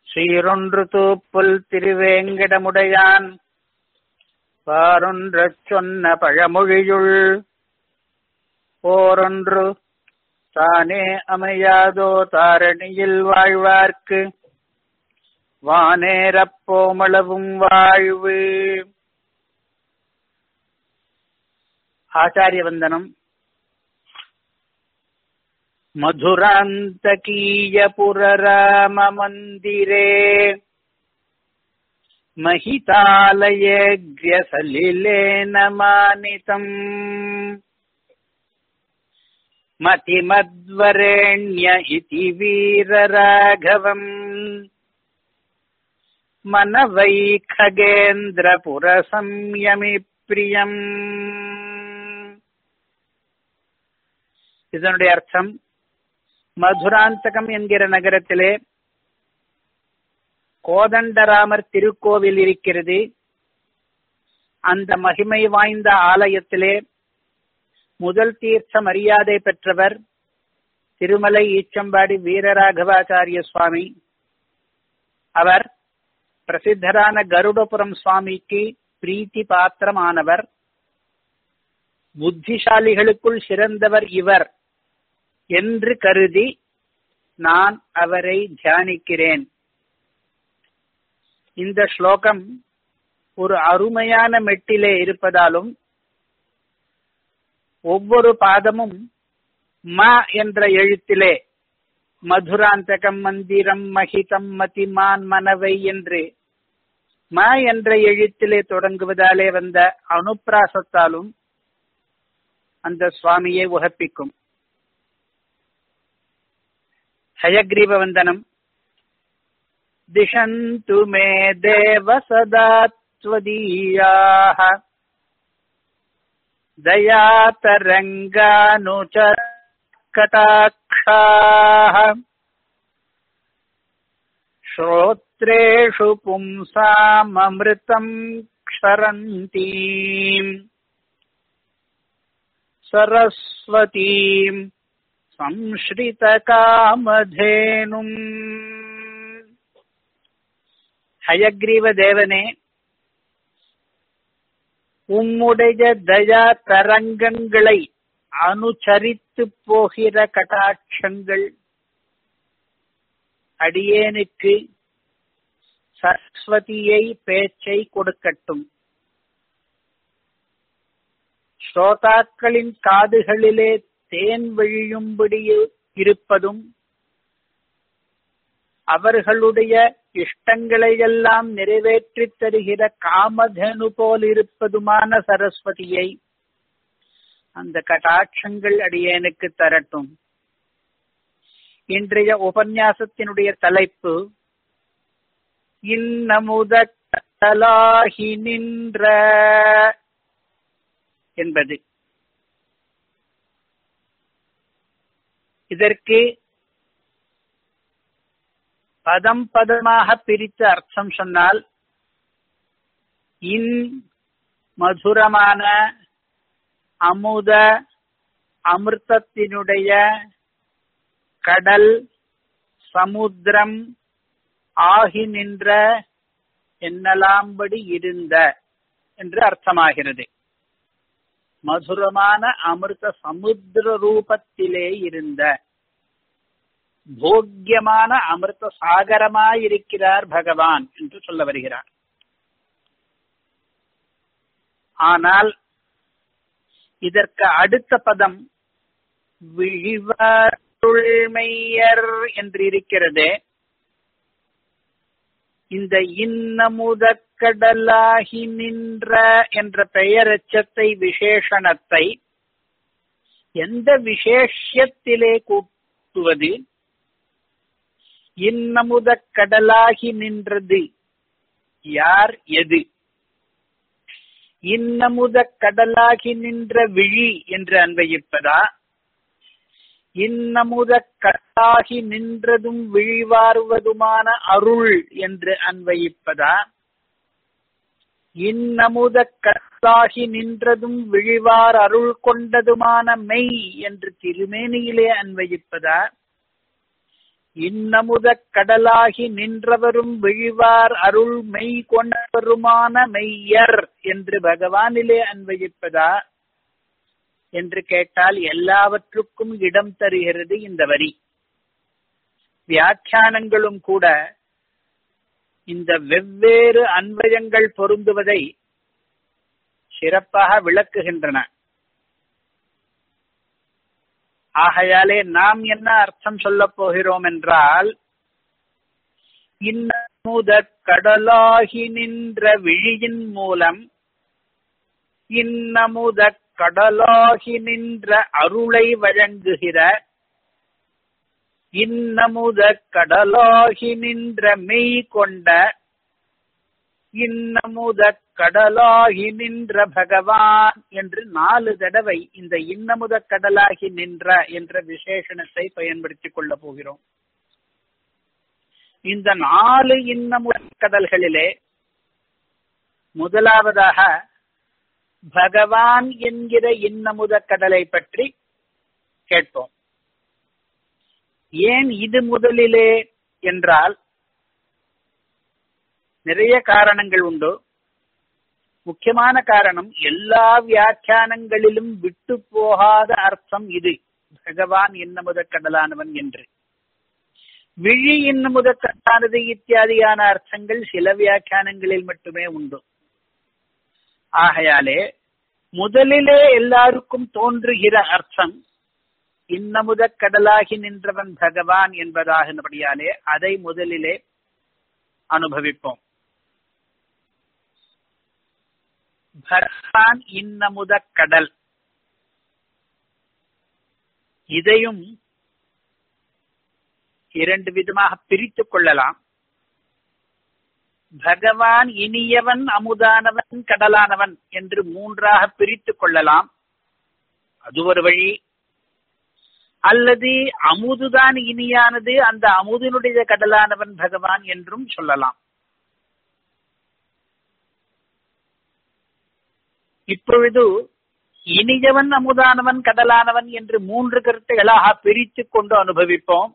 சீரொன்று தூப்புல் திருவேங்கடமுடையான் பாரொன்றச் சொன்ன பழமொழியுள் போரொன்று தானே அமையாதோ தாரணியில் வாழ்வார்க்கு வானேரப்போமளவும் வாழ்வு ஆச்சாரிய வந்தனம் मधुरान्तकीयपुरराममन्दिरे महितालयेऽग्र्यसलिलेन मानितम् मतिमद्वरेण्य इति वीरराघवम् मनवै खगेन्द्रपुरसंयमि प्रियम् இதனுடைய அர்த்தம் மதுராந்தகம் என்கிற நகரத்திலே கோதண்டராமர் திருக்கோவில் இருக்கிறது அந்த மகிமை வாய்ந்த ஆலயத்திலே முதல் தீர்த்த மரியாதை பெற்றவர் திருமலை ஈச்சம்பாடி வீரராகவாச்சாரிய சுவாமி அவர் பிரசித்தரான கருடபுரம் சுவாமிக்கு பிரீத்தி பாத்திரமானவர் புத்திசாலிகளுக்குள் சிறந்தவர் இவர் என்று கருதி நான் அவரை தியானிக்கிறேன் இந்த ஸ்லோகம் ஒரு அருமையான மெட்டிலே இருப்பதாலும் ஒவ்வொரு பாதமும் ம என்ற எழுத்திலே மதுராந்தகம் மந்திரம் மகிதம் மதிமான் மனவை என்று ம என்ற எழுத்திலே தொடங்குவதாலே வந்த அனுப்பிராசத்தாலும் அந்த சுவாமியை உகப்பிக்கும் हयग्रीव वन्दनम् दिशन्तु मे देव सदा त्वदीयाः दयातरङ्गानुच कटाक्षाः श्रोत्रेषु पुंसाममृतम् क्षरन्तीम् सरस्वतीम् சம்ஸ்ரிதகாமதேனும் ஹயக்ரீவ தேவனே உம்முடைய தயா தரங்கங்களை அனுசரித்து போகிற கட்டாட்சங்கள் அடியேனுக்கு சரஸ்வதியை பேச்சை கொடுக்கட்டும் ஸ்ரோதாக்களின் காதுகளிலே தேன் வழியும்படி இருப்பதும் அவர்களுடைய இஷ்டங்களை எல்லாம் நிறைவேற்றித் தருகிற காமதேனு போல் இருப்பதுமான சரஸ்வதியை அந்த கட்டாட்சங்கள் அடியேனுக்கு தரட்டும் இன்றைய உபன்யாசத்தினுடைய தலைப்பு இன்னமுத கலாகி நின்ற என்பது இதற்கு பதம் பதமாக பிரித்து அர்த்தம் சொன்னால் இன் மதுரமான அமுத அமிர்தத்தினுடைய கடல் சமுத்திரம் ஆகி நின்ற என்னலாம்படி இருந்த என்று அர்த்தமாகிறது மதுரமான அமிர்த சமுத்திர ரூபத்திலே இருந்த போக்கியமான அமிர்த சாகரமாயிருக்கிறார் பகவான் என்று சொல்ல வருகிறார் ஆனால் இதற்கு அடுத்த பதம் விழிவருள்மையர் என்று இருக்கிறதே இந்த இன்னமுத கடலாகி நின்ற என்ற பெயரச்சத்தை விசேஷணத்தை எந்த விசேஷத்திலே கூட்டுவது இன்னமுத கடலாகி நின்றது யார் எது இன்னமுத கடலாகி நின்ற விழி என்று அன்வயிப்பதா இன்னமுத கட்டாகி நின்றதும் விழிவாருவதுமான அருள் என்று அன்வயிப்பதா இன்னமுத கட்டாகி நின்றதும் விழிவார் அருள் கொண்டதுமான மெய் என்று திருமேனியிலே அன்வயிப்பதா இன்னமுதக் கடலாகி நின்றவரும் விழிவார் அருள் மெய் கொண்டவருமான மெய்யர் என்று பகவானிலே அன்வயிப்பதா என்று கேட்டால் எல்லாவற்றுக்கும் இடம் தருகிறது இந்த வரி வியாக்கியானங்களும் கூட இந்த வெவ்வேறு அன்வயங்கள் பொருந்துவதை சிறப்பாக விளக்குகின்றன ஆகையாலே நாம் என்ன அர்த்தம் சொல்லப் போகிறோம் என்றால் இன்னமுத கடலாகி நின்ற விழியின் மூலம் இன்னமுத கடலாகி நின்ற அருளை வழங்குகிற இன்னமுத கடலாகி நின்ற மெய் கொண்ட இன்னமுத கடலாகி நின்ற பகவான் என்று நாலு தடவை இந்த இன்னமுத கடலாகி நின்ற என்ற விசேஷணத்தை பயன்படுத்திக் கொள்ள போகிறோம் இந்த நாலு இன்னமுத கடல்களிலே முதலாவதாக பகவான் என்கிற இன்னமுத கடலை பற்றி கேட்போம் ஏன் இது முதலிலே என்றால் நிறைய காரணங்கள் உண்டு முக்கியமான காரணம் எல்லா வியாக்கியானங்களிலும் விட்டு போகாத அர்த்தம் இது பகவான் இன்னமுத கடலானவன் என்று விழி இன்னமுத கடலானது இத்தியாதியான அர்த்தங்கள் சில வியாக்கியானங்களில் மட்டுமே உண்டு ஆகையாலே முதலிலே எல்லாருக்கும் தோன்றுகிற அர்த்தம் இன்னமுத கடலாகி நின்றவன் பகவான் என்பதாகினபடியாலே அதை முதலிலே அனுபவிப்போம் பகவான் இன்னமுத கடல் இதையும் இரண்டு விதமாக பிரித்துக் கொள்ளலாம் பகவான் இனியவன் அமுதானவன் கடலானவன் என்று மூன்றாக பிரித்துக் கொள்ளலாம் அது ஒரு வழி அல்லது அமுதுதான் இனியானது அந்த அமுதினுடைய கடலானவன் பகவான் என்றும் சொல்லலாம் இப்பொழுது இனியவன் அமுதானவன் கடலானவன் என்று மூன்று கருத்துகளாக பிரித்துக் கொண்டு அனுபவிப்போம்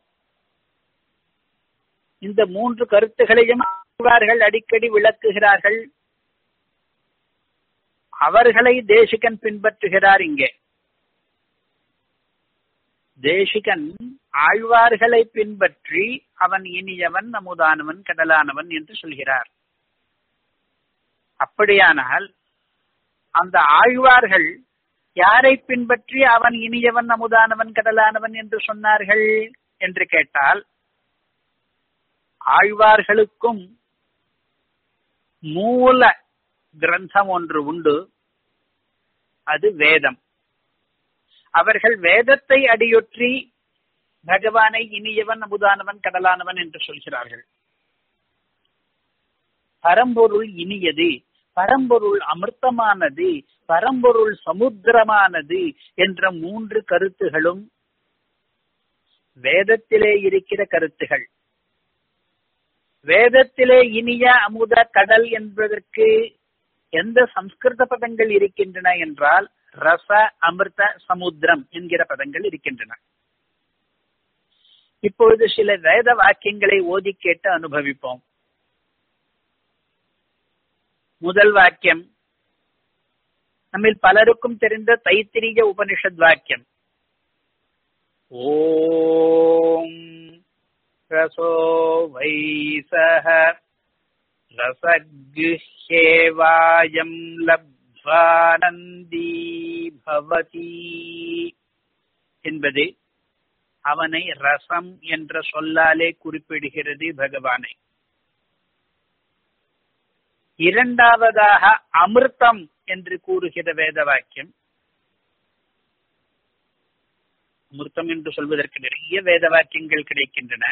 இந்த மூன்று கருத்துகளையும் ஆழ்வார்கள் அடிக்கடி விளக்குகிறார்கள் அவர்களை தேசிகன் பின்பற்றுகிறார் இங்கே தேசிகன் ஆழ்வார்களை பின்பற்றி அவன் இனியவன் அமுதானவன் கடலானவன் என்று சொல்கிறார் அப்படியானால் அந்த ஆழ்வார்கள் யாரை பின்பற்றி அவன் இனியவன் அமுதானவன் கடலானவன் என்று சொன்னார்கள் என்று கேட்டால் ஆழ்வார்களுக்கும் மூல கிரந்தம் ஒன்று உண்டு அது வேதம் அவர்கள் வேதத்தை அடியொற்றி பகவானை இனியவன் அமுதானவன் கடலானவன் என்று சொல்கிறார்கள் பரம்பொருள் இனியது பரம்பொருள் அமிர்தமானது பரம்பொருள் சமுத்திரமானது என்ற மூன்று கருத்துகளும் வேதத்திலே இருக்கிற கருத்துகள் வேதத்திலே இனிய அமுத கடல் என்பதற்கு எந்த சம்ஸ்கிருத பதங்கள் இருக்கின்றன என்றால் ரச அமிர்த சமுத்திரம் என்கிற பதங்கள் இருக்கின்றன இப்பொழுது சில வேத வாக்கியங்களை ஓதி கேட்டு அனுபவிப்போம் முதல் வாக்கியம் நம்மில் பலருக்கும் தெரிந்த தைத்திரிய உபனிஷத் வாக்கியம் ஓம் ரசோ வைசக ரசகுஹேவாயம் லப்வானந்தி பவதி என்பது அவனை ரசம் என்ற சொல்லாலே குறிப்பிடுகிறது பகவானை இரண்டாவதாக அமிர்தம் என்று கூறுகிற வேத வாக்கியம் அமிர்தம் என்று சொல்வதற்கு நிறைய வேத வாக்கியங்கள் கிடைக்கின்றன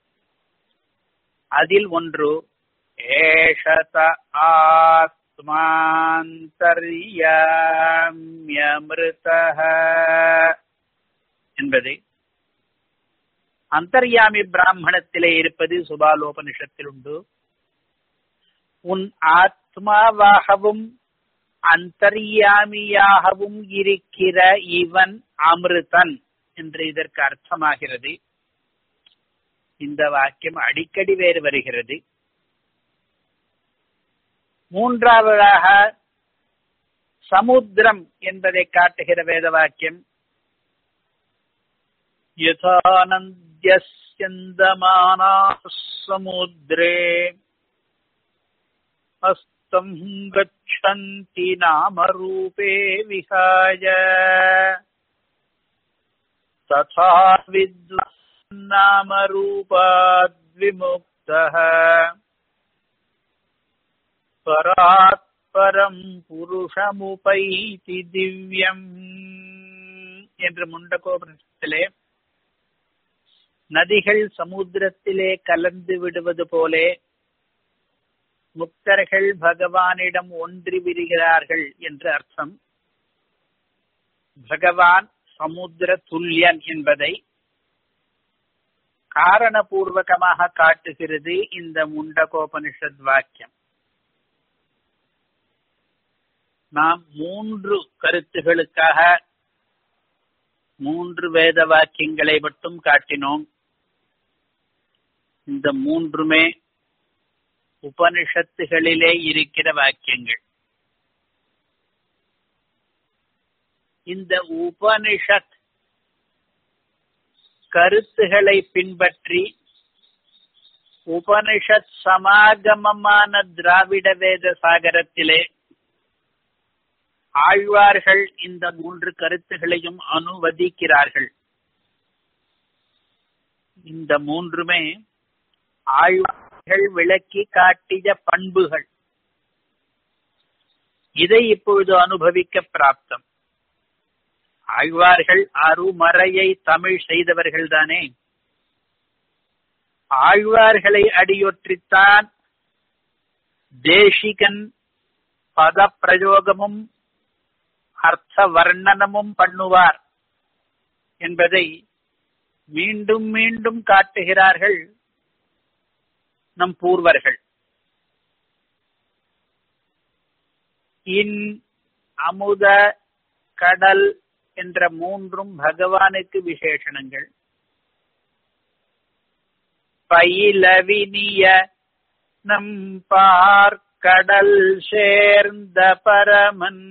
அதில் ஒன்று ஏஷத ஆத்மாந்தர்யாமியமிருத என்பது அந்தர்யாமி பிராமணத்திலே இருப்பது சுபாலோபனிஷத்தில் உண்டு உன் ஆத்மாவாகவும் அந்தர்யாமியாகவும் இருக்கிற இவன் அமிர்தன் என்று இதற்கு அர்த்தமாகிறது இந்த வாக்கியம் அடிக்கடி வேறு வருகிறது மூன்றாவதாக சமுத்திரம் என்பதை காட்டுகிற வேத வாக்கியம் யதானந்தியந்தமானா சமுத்திரே அஸ்தம் கச்சந்தி நாமரூபே விஹாய ததா வித்வான்னாமரூபாத்விமுக்தः பராத் பரம் புருஷமுபைதி திவ்யம் என்று முண்டகோபனிஷத்திலே நதிகள் சமுத்திரத்திலே கலந்து விடுவது போலே முக்தர்கள் பகவானிடம் ஒன்றி விடுகிறார்கள் என்று அர்த்தம் பகவான் சமுத்திர துல்லியன் என்பதை காரணபூர்வகமாக காட்டுகிறது இந்த முண்டகோபனிஷத் வாக்கியம் நாம் மூன்று கருத்துகளுக்காக மூன்று வேத வாக்கியங்களை மட்டும் காட்டினோம் இந்த மூன்றுமே உபனிஷத்துகளிலே இருக்கிற வாக்கியங்கள் இந்த உபனிஷத் கருத்துகளை பின்பற்றி உபனிஷத் சமாகமமான திராவிட வேத சாகரத்திலே ஆழ்வார்கள் இந்த மூன்று கருத்துகளையும் அனுவதிக்கிறார்கள் இந்த மூன்றுமே ஆழ்வார்கள் விளக்கி காட்டிய பண்புகள் இதை இப்பொழுது அனுபவிக்க பிராப்தம் ஆழ்வார்கள் அருமறையை தமிழ் செய்தவர்கள் தானே ஆழ்வார்களை அடியொற்றித்தான் தேசிகன் பத பிரயோகமும் அர்த்த வர்ணனமும் பண்ணுவார் என்பதை மீண்டும் மீண்டும் காட்டுகிறார்கள் நம் பூர்வர்கள் இன் அமுத கடல் என்ற மூன்றும் பகவானுக்கு விசேஷணங்கள் பயிலவினிய நம் பார்க்கடல் சேர்ந்த பரமன்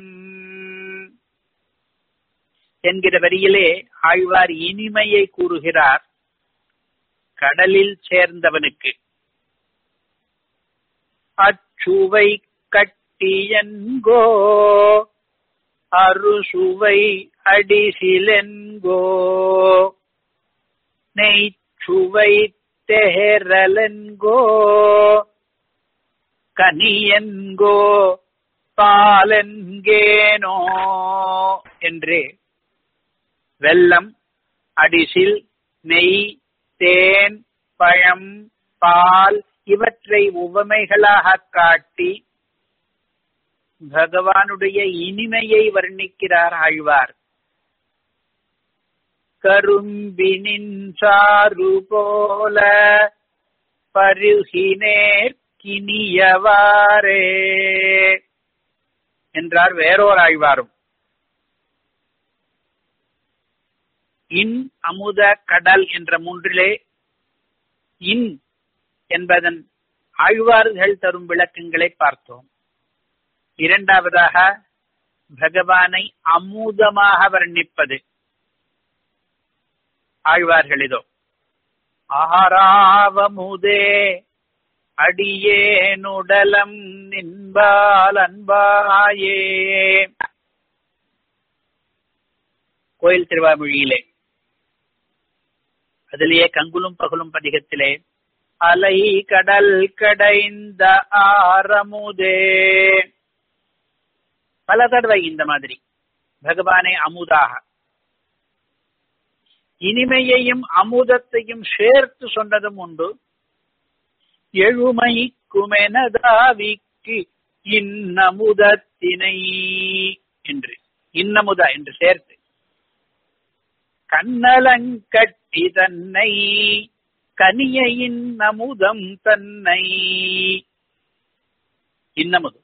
என்கிற வரியிலே ஆழ்வார் இனிமையை கூறுகிறார் கடலில் சேர்ந்தவனுக்கு அச்சுவை கட்டியன்கோ அறுசுவை அடிசிலென்கோ நெய்ச்சுவை தெஹரலென்கோ கனியன்கோ பாலென்கேனோ என்று வெல்லம் அடிசில் நெய் தேன் பழம் பால் இவற்றை உவமைகளாக காட்டி பகவானுடைய இனிமையை வர்ணிக்கிறார் ஆழ்வார் கரும்பினின் சாறு போல பருகினேர் கினியவாரே என்றார் வேறோர் ஆழ்வாரும் இன் அமுத கடல் என்ற மூன்றிலே இன் என்பதன் ஆழ்வார்கள் தரும் விளக்கங்களை பார்த்தோம் இரண்டாவதாக பகவானை அமுதமாக வர்ணிப்பது ஆழ்வார்களிதோ ஆராவமுதே அடியேனுடலம் நின்பால் அன்பாயே கோயில் திருவாமொழியிலே அதிலேயே கங்குலும் பகலும் பதிகத்திலே அலை கடல் கடைந்த ஆரமுதே பல தடவை இந்த மாதிரி பகவானே அமுதாக இனிமையையும் அமுதத்தையும் சேர்த்து சொன்னதும் உண்டு எழுமைக்குமெனதாவிக்கு இன்னமுதத்தினை என்று இன்னமுதா என்று சேர்த்து கண்ணலங்கட்டி தன்னை கனியின் அமுதம் தன்னை இன்னமுது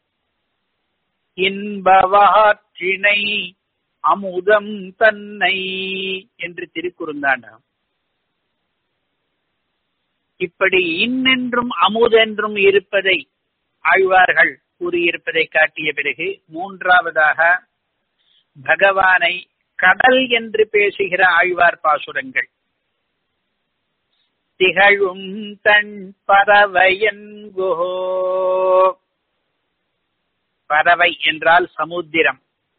இன்பவாற்றினை அமுதம் தன்னை என்று திருக்குறுந்தாண்டாம் இப்படி இன்னென்றும் அமுதென்றும் இருப்பதை ஆழ்வார்கள் கூறியிருப்பதை காட்டிய பிறகு மூன்றாவதாக பகவானை கடல் என்று பேசுகிற ஆழ்வார் பாசுரங்கள் திகழும் தன் பறவையன்கோ பறவை என்றால் சமுத்திரம்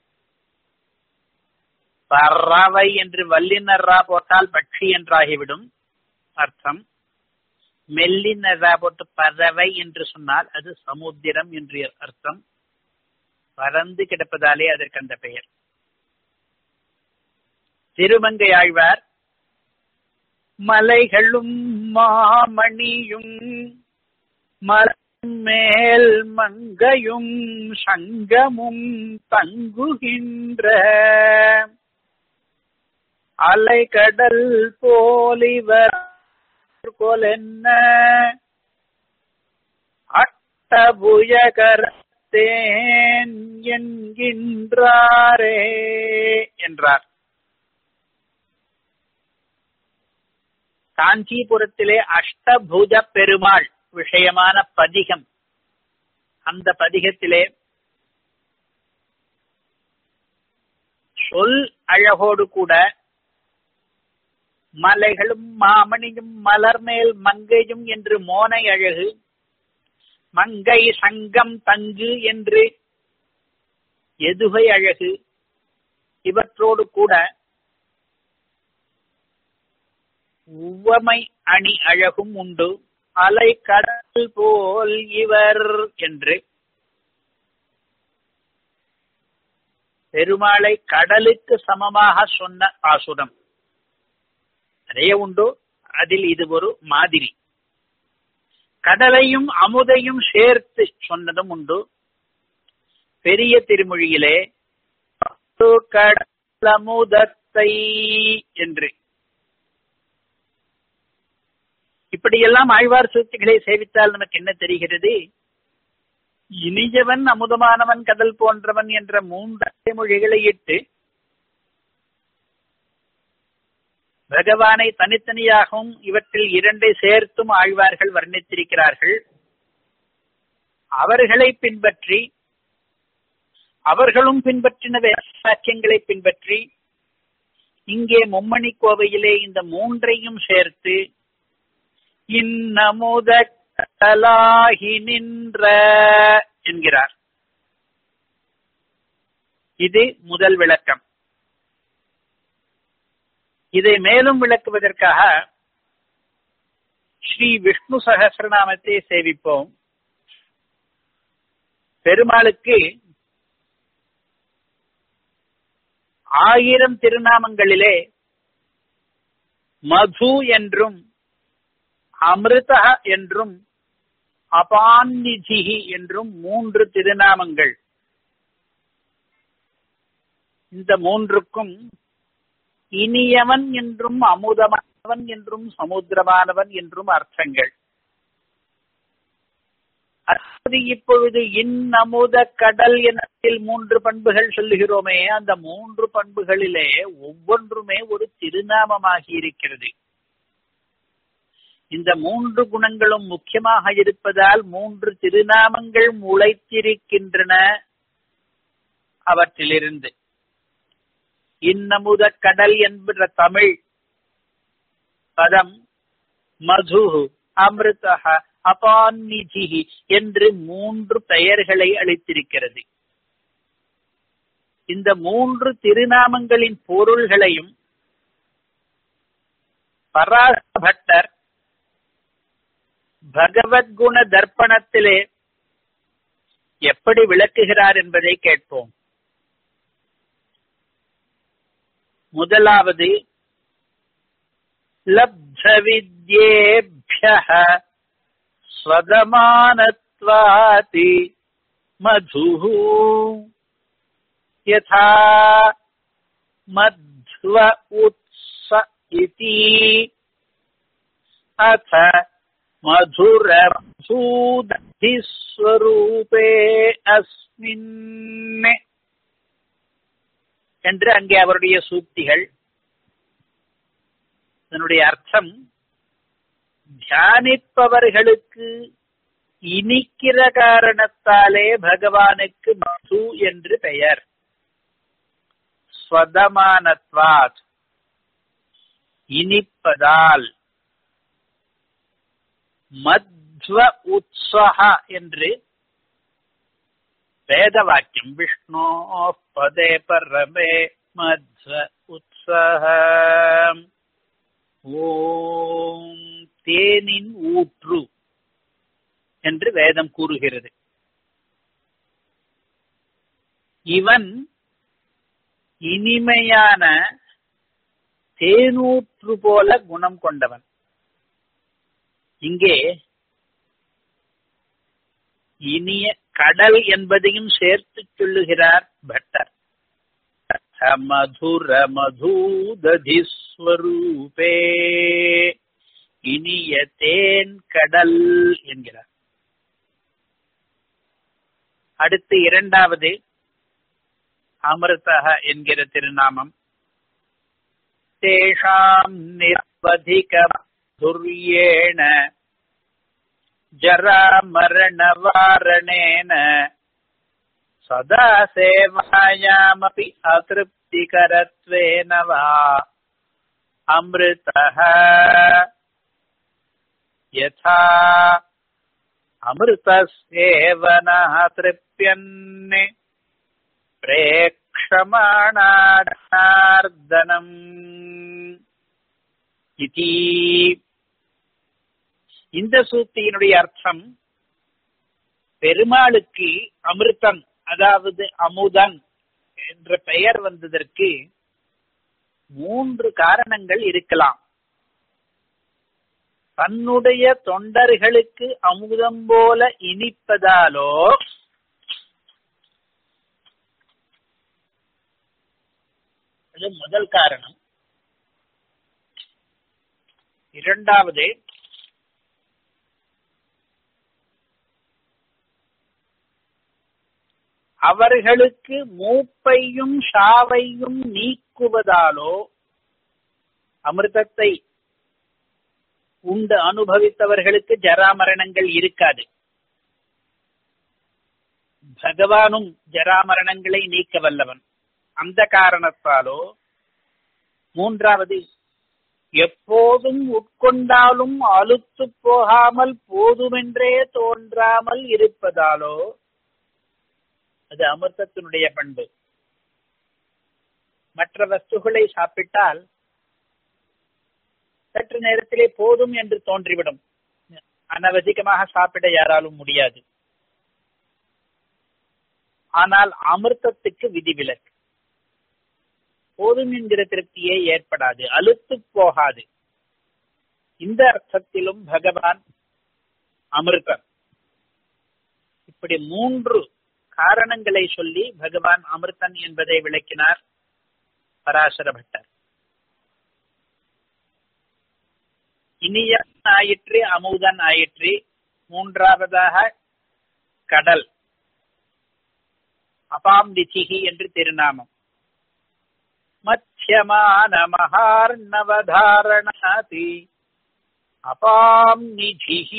பறவை என்று வல்லினர்ரா போட்டால் பட்சி என்றாகிவிடும் அர்த்தம் மெல்லினரா போட்டு பறவை என்று சொன்னால் அது சமுத்திரம் என்று அர்த்தம் பறந்து கிடப்பதாலே அதற்கு அந்த பெயர் திருமங்கை ஆழ்வார் மலைகளும் மாமணியும் மேல் மங்கையும் சங்கமும் தங்குகின்ற அலைகடல் போலிவர் கொலென்ன அட்டபுயகரத்தேன் என்கின்றாரே என்றார் காஞ்சிபுரத்திலே அஷ்டபுஜ பெருமாள் விஷயமான பதிகம் அந்த பதிகத்திலே சொல் அழகோடு கூட மலைகளும் மாமணியும் மலர் மேல் மங்கையும் என்று மோனை அழகு மங்கை சங்கம் தங்கு என்று எதுகை அழகு இவற்றோடு கூட உவமை அணி அழகும் உண்டு அலை கடல் போல் இவர் என்று பெருமாளை கடலுக்கு சமமாக சொன்ன பாசுரம் நிறைய உண்டு அதில் இது ஒரு மாதிரி கடலையும் அமுதையும் சேர்த்து சொன்னதும் உண்டு பெரிய திருமொழியிலே கடலமுதத்தை என்று இப்படியெல்லாம் ஆழ்வார் சூழ்ச்சிகளை சேவித்தால் நமக்கு என்ன தெரிகிறது இனியவன் அமுதமானவன் கடல் போன்றவன் என்ற மூன்று மொழிகளை இட்டு பகவானை தனித்தனியாகவும் இவற்றில் இரண்டை சேர்த்தும் ஆழ்வார்கள் வர்ணித்திருக்கிறார்கள் அவர்களை பின்பற்றி அவர்களும் பின்பற்றின வாக்கியங்களை பின்பற்றி இங்கே மும்மணி கோவையிலே இந்த மூன்றையும் சேர்த்து இன்னமுத கடலாகி நின்ற என்கிறார் இது முதல் விளக்கம் இதை மேலும் விளக்குவதற்காக ஸ்ரீ விஷ்ணு சகசிரநாமத்தை சேவிப்போம் பெருமாளுக்கு ஆயிரம் திருநாமங்களிலே மது என்றும் அமிர்தா என்றும் அபாநிதிகி என்றும் மூன்று திருநாமங்கள் இந்த மூன்றுக்கும் இனியவன் என்றும் அமுதமானவன் என்றும் சமுத்திரமானவன் என்றும் அர்த்தங்கள் அதாவது இப்பொழுது இன்னமுத கடல் எனத்தில் மூன்று பண்புகள் சொல்லுகிறோமே அந்த மூன்று பண்புகளிலே ஒவ்வொன்றுமே ஒரு திருநாமமாகி இருக்கிறது இந்த மூன்று குணங்களும் முக்கியமாக இருப்பதால் மூன்று திருநாமங்கள் முளைத்திருக்கின்றன அவற்றிலிருந்து இன்னமுத கடல் என்கிற தமிழ் பதம் மது அமிர்தா அபாநிதிகி என்று மூன்று பெயர்களை அளித்திருக்கிறது இந்த மூன்று திருநாமங்களின் பொருள்களையும் பராச பட்டர் பகவத்குண தர்ப்பணத்திலே எப்படி விளக்குகிறார் என்பதை கேட்போம் முதலாவது லப்த வித்யேபிய ஸ்வதமானத்வாதி மது யதா மத்வ உத்ஸ இதி அத மதுர ஸ்வரூபே அஸ்மின் என்று அங்கே அவருடைய சூக்திகள் இதனுடைய அர்த்தம் தியானிப்பவர்களுக்கு இனிக்கிற காரணத்தாலே பகவானுக்கு மது என்று பெயர் ஸ்வதமானத்வாத் இனிப்பதால் மத்வ உத்ஸஹ என்று வேத வாக்கியம் விஷ்ணோ பதே பரமே மத்வ உத்ஸஹ ஓம் தேனின் ஊற்று என்று வேதம் கூறுகிறது இவன் இனிமையான தேனூற்று போல குணம் கொண்டவன் இங்கே இனிய கடல் என்பதையும் சேர்த்து சொல்லுகிறார் பட்டர் மதுர மதூததி ஸ்வரூபே இனிய தேன் கடல் என்கிறார் அடுத்து இரண்டாவது அமிர்தக என்கிற திருநாமம் தேஷாம் நிர்வதிக துர்யேண ஜராமரணவாரணேன சதா சேவாயாமபி அதிருப்திகரத்வேன வா அமிர்தः யதா அமிர்தஸ்யேவனः திருப்யன்னே பிரேக்ஷமாணார்தனம் இதி இந்த சூத்தியினுடைய அர்த்தம் பெருமாளுக்கு அமிர்தம் அதாவது அமுதன் என்ற பெயர் வந்ததற்கு மூன்று காரணங்கள் இருக்கலாம் தன்னுடைய தொண்டர்களுக்கு அமுதம் போல இனிப்பதாலோ அது முதல் காரணம் இரண்டாவது அவர்களுக்கு மூப்பையும் ஷாவையும் நீக்குவதாலோ அமிர்தத்தை உண்டு அனுபவித்தவர்களுக்கு ஜராமரணங்கள் இருக்காது பகவானும் ஜராமரணங்களை நீக்க வல்லவன் அந்த காரணத்தாலோ மூன்றாவது எப்போதும் உட்கொண்டாலும் அழுத்து போகாமல் போதுமென்றே தோன்றாமல் இருப்பதாலோ அது அமிர்தத்தினுடைய பண்பு மற்ற வஸ்துகளை சாப்பிட்டால் சற்று நேரத்திலே போதும் என்று தோன்றிவிடும் அனவதிகமாக சாப்பிட யாராலும் முடியாது ஆனால் அமிர்தத்துக்கு விதிவிலக்கு போதும் என்கிற திருப்தியே ஏற்படாது அழுத்து போகாது இந்த அர்த்தத்திலும் பகவான் அமிர்தம் இப்படி மூன்று காரணங்களை சொல்லி பகவான் அமிர்தன் என்பதை விளக்கினார் பராசர பட்டர் இனியன் ஆயிற்று அமுதன் ஆயிற்று மூன்றாவதாக கடல் அபாம் திசிகி என்று திருநாமம் மத்தியமான மகார்ணவதாரணாதி அபாம் நிதிஹி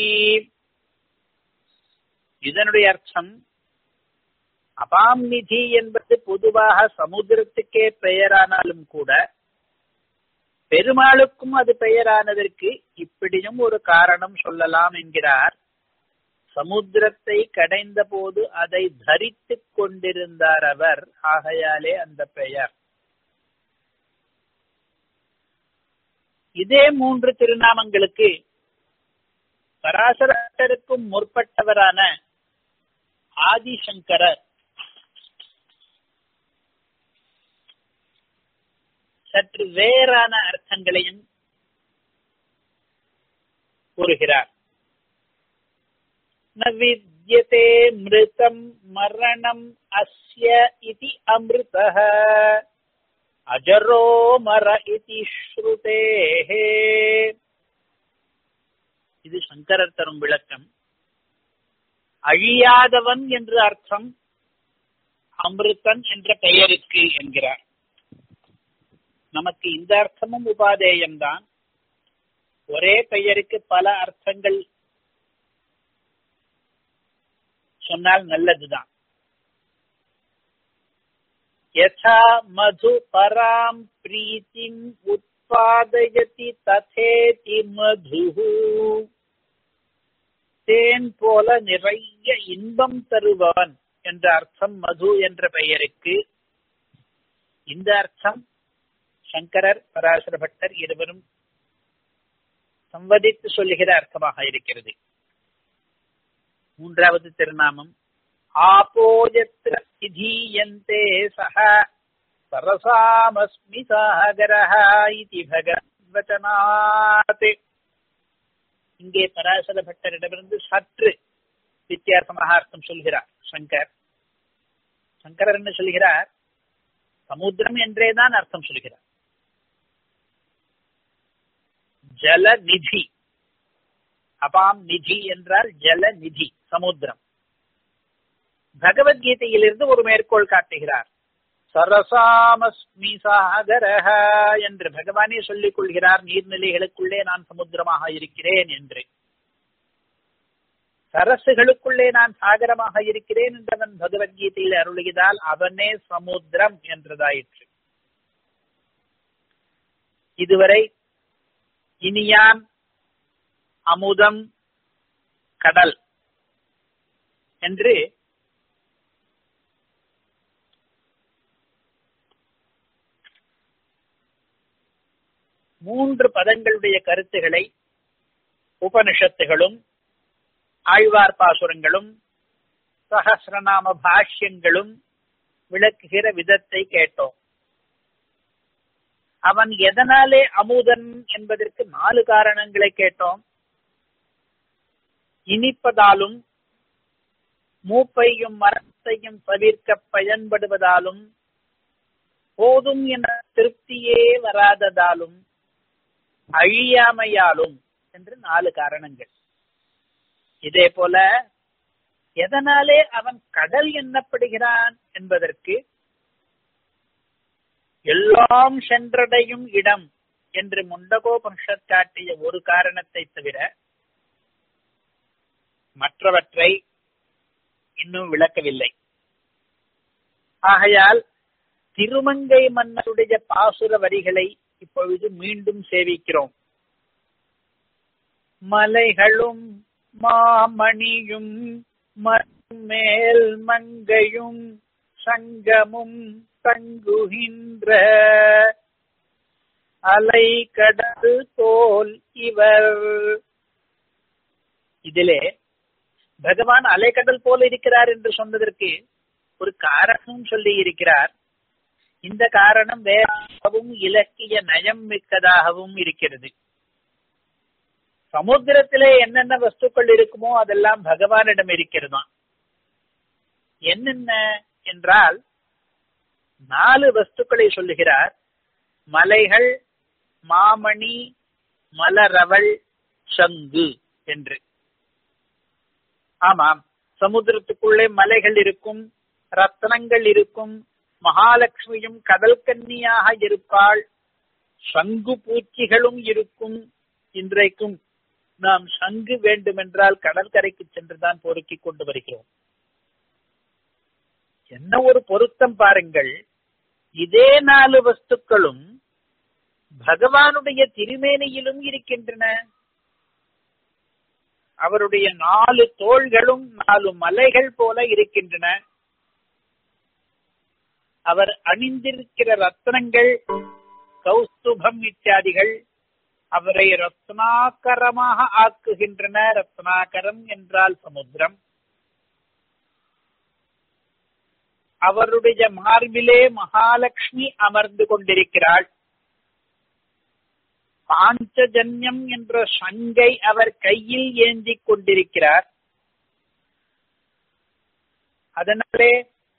இதனுடைய அர்த்தம் அபாம் நிதி என்பது பொதுவாக சமுத்திரத்துக்கே பெயரானாலும் கூட பெருமாளுக்கும் அது பெயரானதற்கு இப்படியும் ஒரு காரணம் சொல்லலாம் என்கிறார் சமுத்திரத்தை கடைந்த போது அதை தரித்துக் கொண்டிருந்தார் அவர் ஆகையாலே அந்த பெயர் இதே மூன்று திருநாமங்களுக்கு பராசரருக்கும் முற்பட்டவரான ஆதிசங்கரர் சற்று வேறான அர்த்தங்களையும் கூறுகிறார் ந வித்யதே மிருதம் மரணம் அஸ்ய இதி அமிர்தः அஜரோ மர இதி ஸ்ருதேஹே இது சங்கரர் தரும் விளக்கம் அழியாதவன் என்று அர்த்தம் அமிர்தன் என்ற பெயருக்கு என்கிறார் நமக்கு இந்த அர்த்தமும் உபாதேயம்தான் ஒரே பெயருக்கு பல அர்த்தங்கள் சொன்னால் நல்லதுதான் யதா மது பராம் பிரீத்திம் உற்பாதயதி ததேதி மது தேன் போல நிறைய இன்பம் தருபவன் என்ற அர்த்தம் மது என்ற பெயருக்கு இந்த அர்த்தம் சங்கரர் பராசர பட்டர் இருவரும் சம்வதித்து சொல்லுகிற அர்த்தமாக இருக்கிறது மூன்றாவது திருநாமம் ஆபோயத்ர விதீயந்தே சக சரசாமஸ்மி சாகரஹ இதி பகவச்சனாத் இங்கே பராசர பட்டரிடமிருந்து சற்று வித்தியாசமாக அர்த்தம் சொல்கிறார் சங்கர் சங்கரர் என்ன சொல்கிறார் சமுத்திரம் என்றேதான் அர்த்தம் சொல்கிறார் ஜலநிதி அபாம் நிதி என்றால் ஜலநிதி சமுத்திரம் பகவத்கீதையிலிருந்து ஒரு மேற்கோள் காட்டுகிறார் சரசாமஸ்மி சாகரஹ என்று பகவானே சொல்லிக் கொள்கிறார் நீர்நிலைகளுக்குள்ளே நான் சமுத்திரமாக இருக்கிறேன் என்று சரசுகளுக்குள்ளே நான் சாகரமாக இருக்கிறேன் என்றவன் பகவத்கீதையில் அருளுகிறால் அவனே சமுத்திரம் என்றதாயிற்று இதுவரை இனியான் அமுதம் கடல் என்று மூன்று பதங்களுடைய கருத்துகளை உபனிஷத்துகளும் ஆழ்வார் பாசுரங்களும் சகசிரநாம பாஷ்யங்களும் விளக்குகிற விதத்தை கேட்டோம் அவன் எதனாலே அமுதன் என்பதற்கு நாலு காரணங்களை கேட்டோம் இனிப்பதாலும் மூப்பையும் மரத்தையும் தவிர்க்க பயன்படுவதாலும் போதும் என திருப்தியே வராததாலும் அழியாமையாலும் என்று நாலு காரணங்கள் இதே போல எதனாலே அவன் கடல் எண்ணப்படுகிறான் என்பதற்கு எல்லாம் சென்றடையும் இடம் என்று முண்டகோபனிஷத் காட்டிய ஒரு காரணத்தை தவிர மற்றவற்றை இன்னும் விளக்கவில்லை ஆகையால் திருமங்கை மன்னருடைய பாசுர வரிகளை இப்பொழுது மீண்டும் சேவிக்கிறோம் மலைகளும் மாமணியும் மேல் மங்கையும் சங்கமும் தங்குகின்ற அலை கடல் தோல் இவர் இதிலே பகவான் அலைக்கடல் போல இருக்கிறார் என்று சொன்னதற்கு ஒரு காரணமும் சொல்லி இருக்கிறார் இந்த காரணம் வேறாகவும் இலக்கிய நயம் மிக்கதாகவும் இருக்கிறது சமுத்திரத்திலே என்னென்ன வஸ்துக்கள் இருக்குமோ அதெல்லாம் பகவானிடம் இருக்கிறதாம் என்னென்ன என்றால் நாலு வஸ்துக்களை சொல்லுகிறார் மலைகள் மாமணி மலரவள் சங்கு என்று ஆமாம் சமுத்திரத்துக்குள்ளே மலைகள் இருக்கும் ரத்னங்கள் இருக்கும் மகாலட்சுமியும் கடல் கன்னியாக இருப்பாள் சங்கு பூச்சிகளும் இருக்கும் இன்றைக்கும் நாம் சங்கு வேண்டுமென்றால் கடற்கரைக்கு சென்றுதான் பொறுக்கிக் கொண்டு வருகிறோம் என்ன ஒரு பொருத்தம் பாருங்கள் இதே நாலு வஸ்துக்களும் பகவானுடைய திருமேனியிலும் இருக்கின்றன அவருடைய நாலு தோள்களும் நாலு மலைகள் போல இருக்கின்றன அவர் அணிந்திருக்கிற ரத்னங்கள் கௌஸ்துபம் இத்தியாதிகள் அவரை ரத்னாகரமாக ஆக்குகின்றன ரத்னாகரம் என்றால் சமுத்திரம் அவருடைய மார்பிலே மகாலட்சுமி அமர்ந்து கொண்டிருக்கிறாள் பாஞ்சஜன்யம் என்ற சங்கை அவர் கையில் ஏந்திக் கொண்டிருக்கிறார் அதனாலே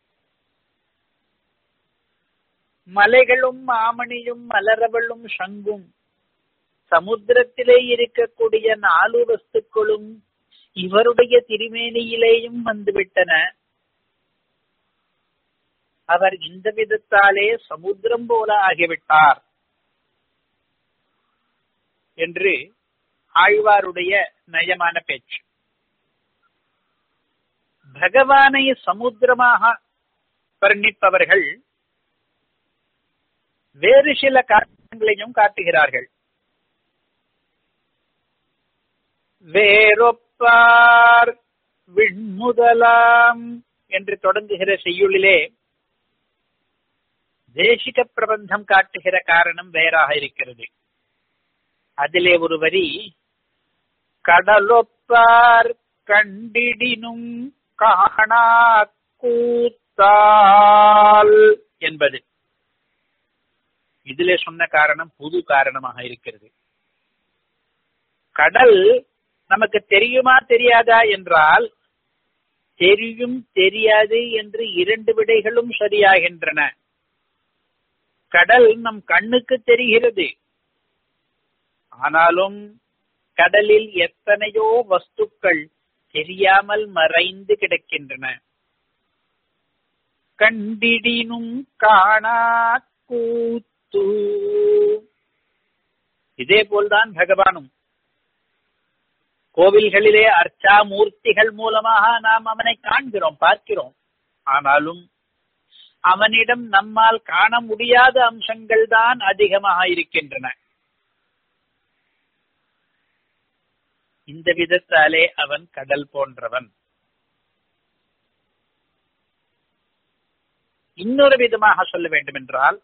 மலைகளும் மாமணியும் மலரவளும் சங்கும் சமுத்திரத்திலே இருக்கக்கூடிய நாலு வஸ்துக்களும் இவருடைய திருமேனியிலேயும் வந்துவிட்டன அவர் இந்த விதத்தாலே சமுத்திரம் போல ஆகிவிட்டார் என்று ஆழ்வாருடைய நயமான பேச்சு பகவானை சமுத்திரமாக வர்ணிப்பவர்கள் வேறு சில காரணங்களையும் காட்டுகிறார்கள் வேறொப்பார் விண்முதலாம் என்று தொடங்குகிற செய்யுளிலே தேசிக பிரபந்தம் காட்டுகிற காரணம் வேறாக இருக்கிறது அதிலே ஒரு வரி கடலொப்பார் கண்டிடினும் காணா கூத்தால் என்பது இதிலே சொன்ன காரணம் புது காரணமாக இருக்கிறது கடல் நமக்கு தெரியுமா தெரியாதா என்றால் தெரியும் தெரியாது என்று இரண்டு விடைகளும் சரியாகின்றன கடல் நம் கண்ணுக்கு தெரிகிறது ஆனாலும் கடலில் எத்தனையோ வஸ்துக்கள் தெரியாமல் மறைந்து கிடக்கின்றன கண்டிடினும் காணா கூத்து இதே போல்தான் பகவானும் கோவில்களிலே அர்ச்சா மூர்த்திகள் மூலமாக நாம் அவனை காண்கிறோம் பார்க்கிறோம் ஆனாலும் அவனிடம் நம்மால் காண முடியாத அம்சங்கள் தான் அதிகமாக இருக்கின்றன இந்த விதத்தாலே அவன் கடல் போன்றவன் இன்னொரு விதமாக சொல்ல வேண்டும் என்றால்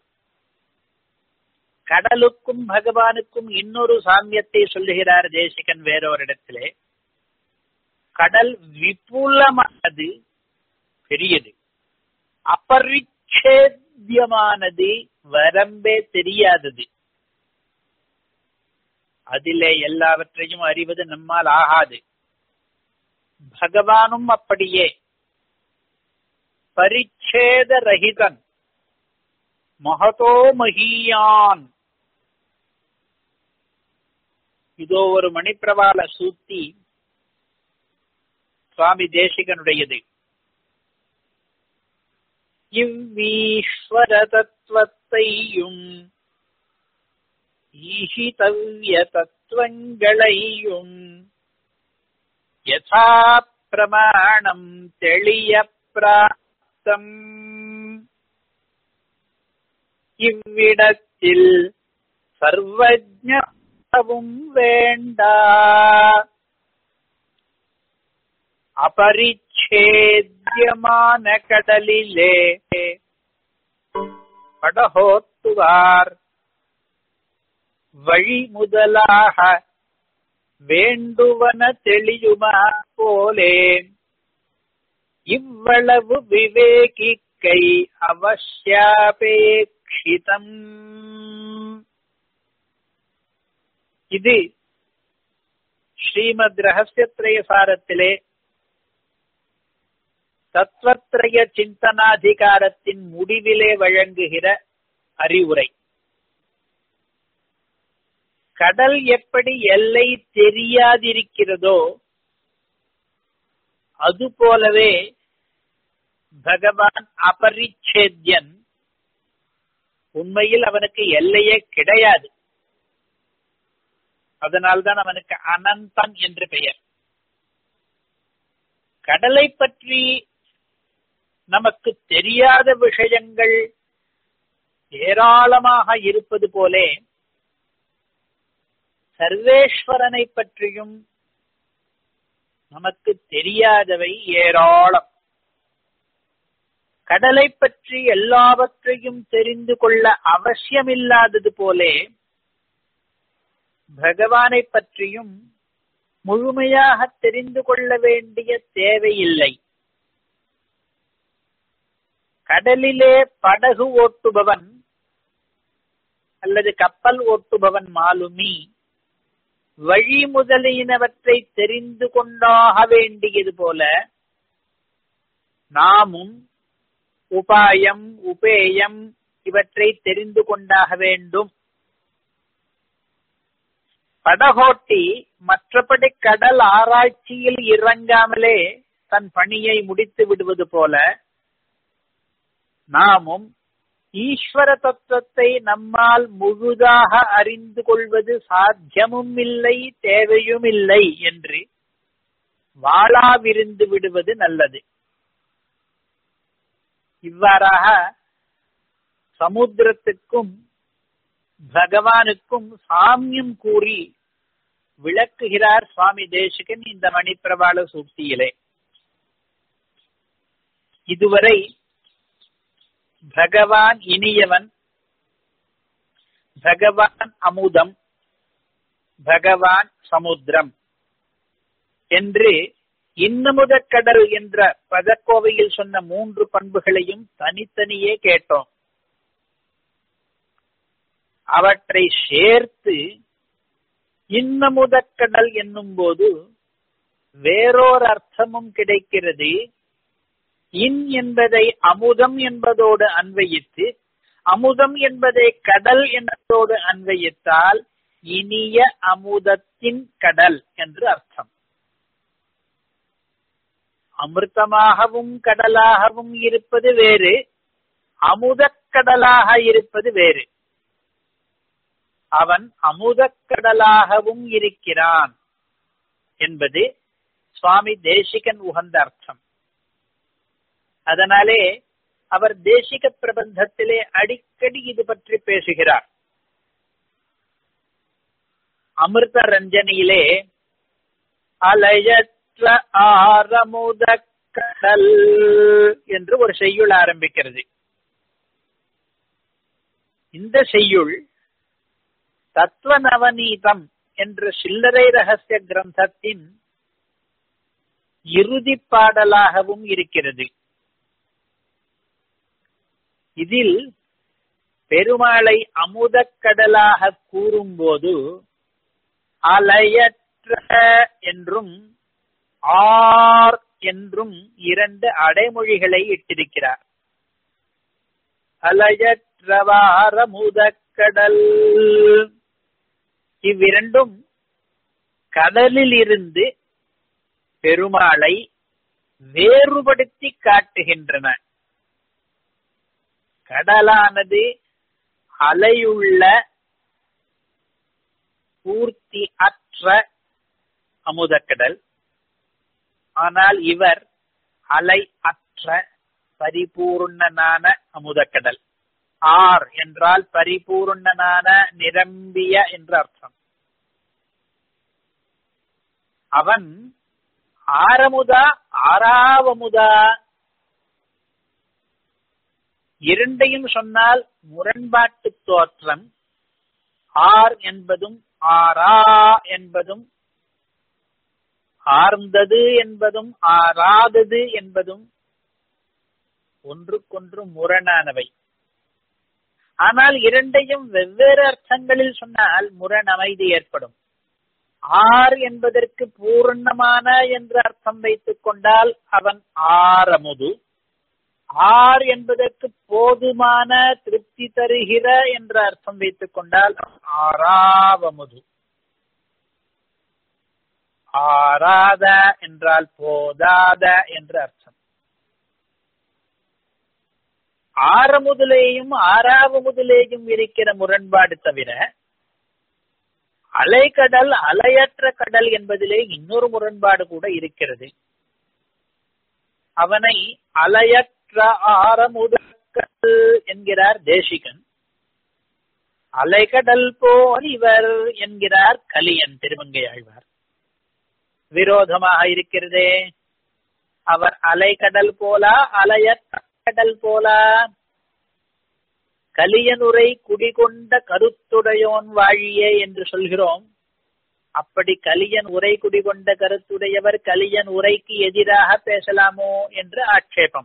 கடலுக்கும் பகவானுக்கும் இன்னொரு சாமியத்தை சொல்லுகிறார் தேசிகன் வேறொரிடத்திலே கடல் விபுலமானது பெரியது அபரிச்சேத்தியமானது வரம்பே தெரியாதது அதிலே எல்லாவற்றையும் அறிவது நம்மால் ஆகாது பகவானும் அப்படியே பரிச்சேத ரஹிதன் மகதோ மகியான் இதோ ஒரு மணிப்பிரவாள சூத்தி சுவாமி தேசிகனுடையது இவ்வீஸ்வர தத்துவத்தையும் ஈஷிதவ்ய தத்துவங்களையும் யதா பிரமாணம் தெளிய பிராப்தம் இவ்விடத்தில் சர்வஜவும் வேண்டா அபரிச்சேத்தியமான கடலிலே படகோத்துவார் வழி முதலாக வேண்டுவன தெளியுமா போலே இவ்வளவு விவேகிக்கை அவசியாபேட்சிதம் இது ஸ்ரீமத் ரகசியத்ரய சாரத்திலே தத்வத்ரய சிந்தனாதிகாரத்தின் முடிவிலே வழங்குகிற அறிவுரை கடல் எப்படி எல்லை தெரியாதிருக்கிறதோ அதுபோலவே பகவான் அபரிச்சேத்யன் உண்மையில் அவனுக்கு எல்லையே கிடையாது அதனால்தான் அவனுக்கு அனந்தன் என்று பெயர் கடலை பற்றி நமக்கு தெரியாத விஷயங்கள் ஏராளமாக இருப்பது போலே சர்வேஸ்வரனை பற்றியும் நமக்கு தெரியாதவை ஏராளம் கடலை பற்றி எல்லாவற்றையும் தெரிந்து கொள்ள அவசியமில்லாதது போலே பகவானை பற்றியும் முழுமையாக தெரிந்து கொள்ள வேண்டிய தேவையில்லை கடலிலே படகு ஓட்டுபவன் அல்லது கப்பல் ஓட்டுபவன் மாலுமி வழி முதலியனவற்றை தெரிந்து கொண்டாக வேண்டியது போல நாமும் உபாயம் உபேயம் இவற்றை தெரிந்து கொண்டாக வேண்டும் படகோட்டி மற்றபடி கடல் ஆராய்ச்சியில் இறங்காமலே தன் பணியை முடித்து விடுவது போல நாமும் ஈஸ்வர தத்துவத்தை நம்மால் முழுதாக அறிந்து கொள்வது சாத்தியமும் இல்லை தேவையும் இல்லை என்று வாழாவிருந்து விடுவது நல்லது இவ்வாறாக சமுத்திரத்துக்கும் பகவானுக்கும் சாமியம் கூறி விளக்குகிறார் சுவாமி தேசிகன் இந்த மணிப்பிரபாள சூக்தியிலே இதுவரை பகவான் இனியவன் பகவான் அமுதம் பகவான் சமுத்திரம் என்று இன்னமுதக் கடல் என்ற பதக்கோவையில் சொன்ன மூன்று பண்புகளையும் தனித்தனியே கேட்டோம் அவற்றை சேர்த்து இன்னமுதக்கடல் என்னும் போது வேறோர் அர்த்தமும் கிடைக்கிறது இன் என்பதை அமுதம் என்பதோடு அன்வயித்து அமுதம் என்பதை கடல் என்பதோடு அன்வயித்தால் இனிய அமுதத்தின் கடல் என்று அர்த்தம் அமிர்தமாகவும் கடலாகவும் இருப்பது வேறு அமுதக்கடலாக இருப்பது வேறு அவன் அமுதக்கடலாகவும் இருக்கிறான் என்பது சுவாமி தேசிகன் உகந்த அர்த்தம் அதனாலே அவர் தேசிக பிரபந்தத்திலே அடிக்கடி இது பற்றி பேசுகிறார் அமிர்த ரஞ்சனியிலே அலையற்ற ஆரமுத கடல் என்று ஒரு செய்யுள் ஆரம்பிக்கிறது இந்த செய்யுள் தத்துவ நவநீதம் என்ற சில்லறை ரகசிய கிரந்தத்தின் இறுதி பாடலாகவும் இருக்கிறது இதில் பெருமாளை அமுதக்கடலாக கூறும்போது அலையற்ற என்றும் ஆர் என்றும் இரண்டு அடைமொழிகளை இட்டிருக்கிறார் அலையற்றவார முதக்கடல் இவ்விரண்டும் கடலில் இருந்து பெருமாளை வேறுபடுத்தி காட்டுகின்றன கடலானது அலையுள்ள பூர்த்தி அற்ற அமுதக்கடல் ஆனால் இவர் அலை அற்ற பரிபூர்ணனான அமுதக்கடல் ஆர் என்றால் பரிபூர்ணனான நிரம்பிய என்று அர்த்தம் அவன் ஆரமுதா ஆறாவமுதா இரண்டையும் சொன்னால் முரண்பாட்டு தோற்றம் ஆர் என்பதும் ஆரா என்பதும் ஆர்ந்தது என்பதும் ஆறாதது என்பதும் ஒன்றுக்கொன்று முரணானவை ஆனால் இரண்டையும் வெவ்வேறு அர்த்தங்களில் சொன்னால் முரண் அமைதி ஏற்படும் ஆர் என்பதற்கு பூர்ணமான என்று அர்த்தம் வைத்துக் கொண்டால் அவன் ஆரமுது ஆர் என்பதற்கு போதுமான திருப்தி தருகிற என்ற அர்த்தம் வைத்துக் கொண்டால் ஆறாவமுது ஆறாத என்றால் போதாத என்று அர்த்தம் ஆறமுதலேயும் ஆறாவமுதலேயும் இருக்கிற முரண்பாடு தவிர அலைக்கடல் அலையற்ற கடல் என்பதிலே இன்னொரு முரண்பாடு கூட இருக்கிறது அவனை அலையற்ற ஆரமுதக்கல் என்கிறார் தேசிகன் அலைக்கடல் போல் இவர் என்கிறார் கலியன் திருமங்கை ஆழ்வார் விரோதமாக இருக்கிறதே அவர் அலைக்கடல் போலா அலையற்ற கடல் போலா கலியனுரை குடிகொண்ட கருத்துடையோன் வாழியே என்று சொல்கிறோம் அப்படி கலியன் உரை குடிகொண்ட கருத்துடையவர் கலியன் உரைக்கு எதிராக பேசலாமோ என்று ஆட்சேபம்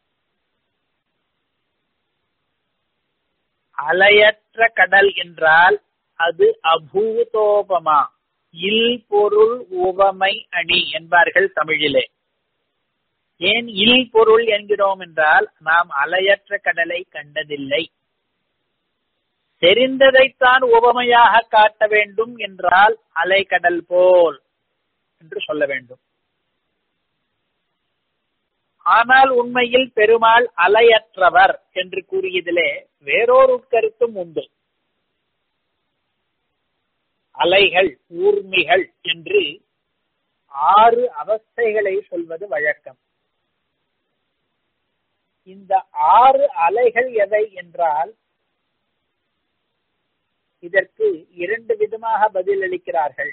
அலையற்ற கடல் என்றால் அது அபூதோபமா இல் பொருள் உவமை அணி என்பார்கள் தமிழிலே ஏன் இல் பொருள் என்கிறோம் என்றால் நாம் அலையற்ற கடலை கண்டதில்லை தெரிந்ததைத்தான் உவமையாக காட்ட வேண்டும் என்றால் அலைக்கடல் போல் என்று சொல்ல வேண்டும் ஆனால் உண்மையில் பெருமாள் அலையற்றவர் என்று கூறியதிலே வேறொரு உட்கருத்தும் உண்டு அலைகள் ஊர்மிகள் என்று ஆறு அவஸ்தைகளை சொல்வது வழக்கம் இந்த ஆறு அலைகள் எவை என்றால் இதற்கு இரண்டு விதமாக பதிலளிக்கிறார்கள்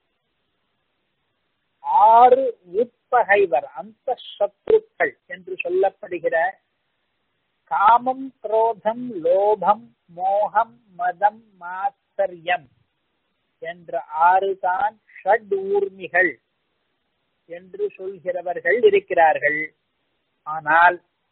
ஆறு உட்பகைவர் அந்த சத்ருக்கள் என்று சொல்லப்படுகிற காமம் குரோதம் லோபம் மோகம் மதம் மாத்தரியம் என்ற ஆறு தான் ஷட் ஊர்மிகள் என்று சொல்கிறவர்கள் இருக்கிறார்கள் ஆனால்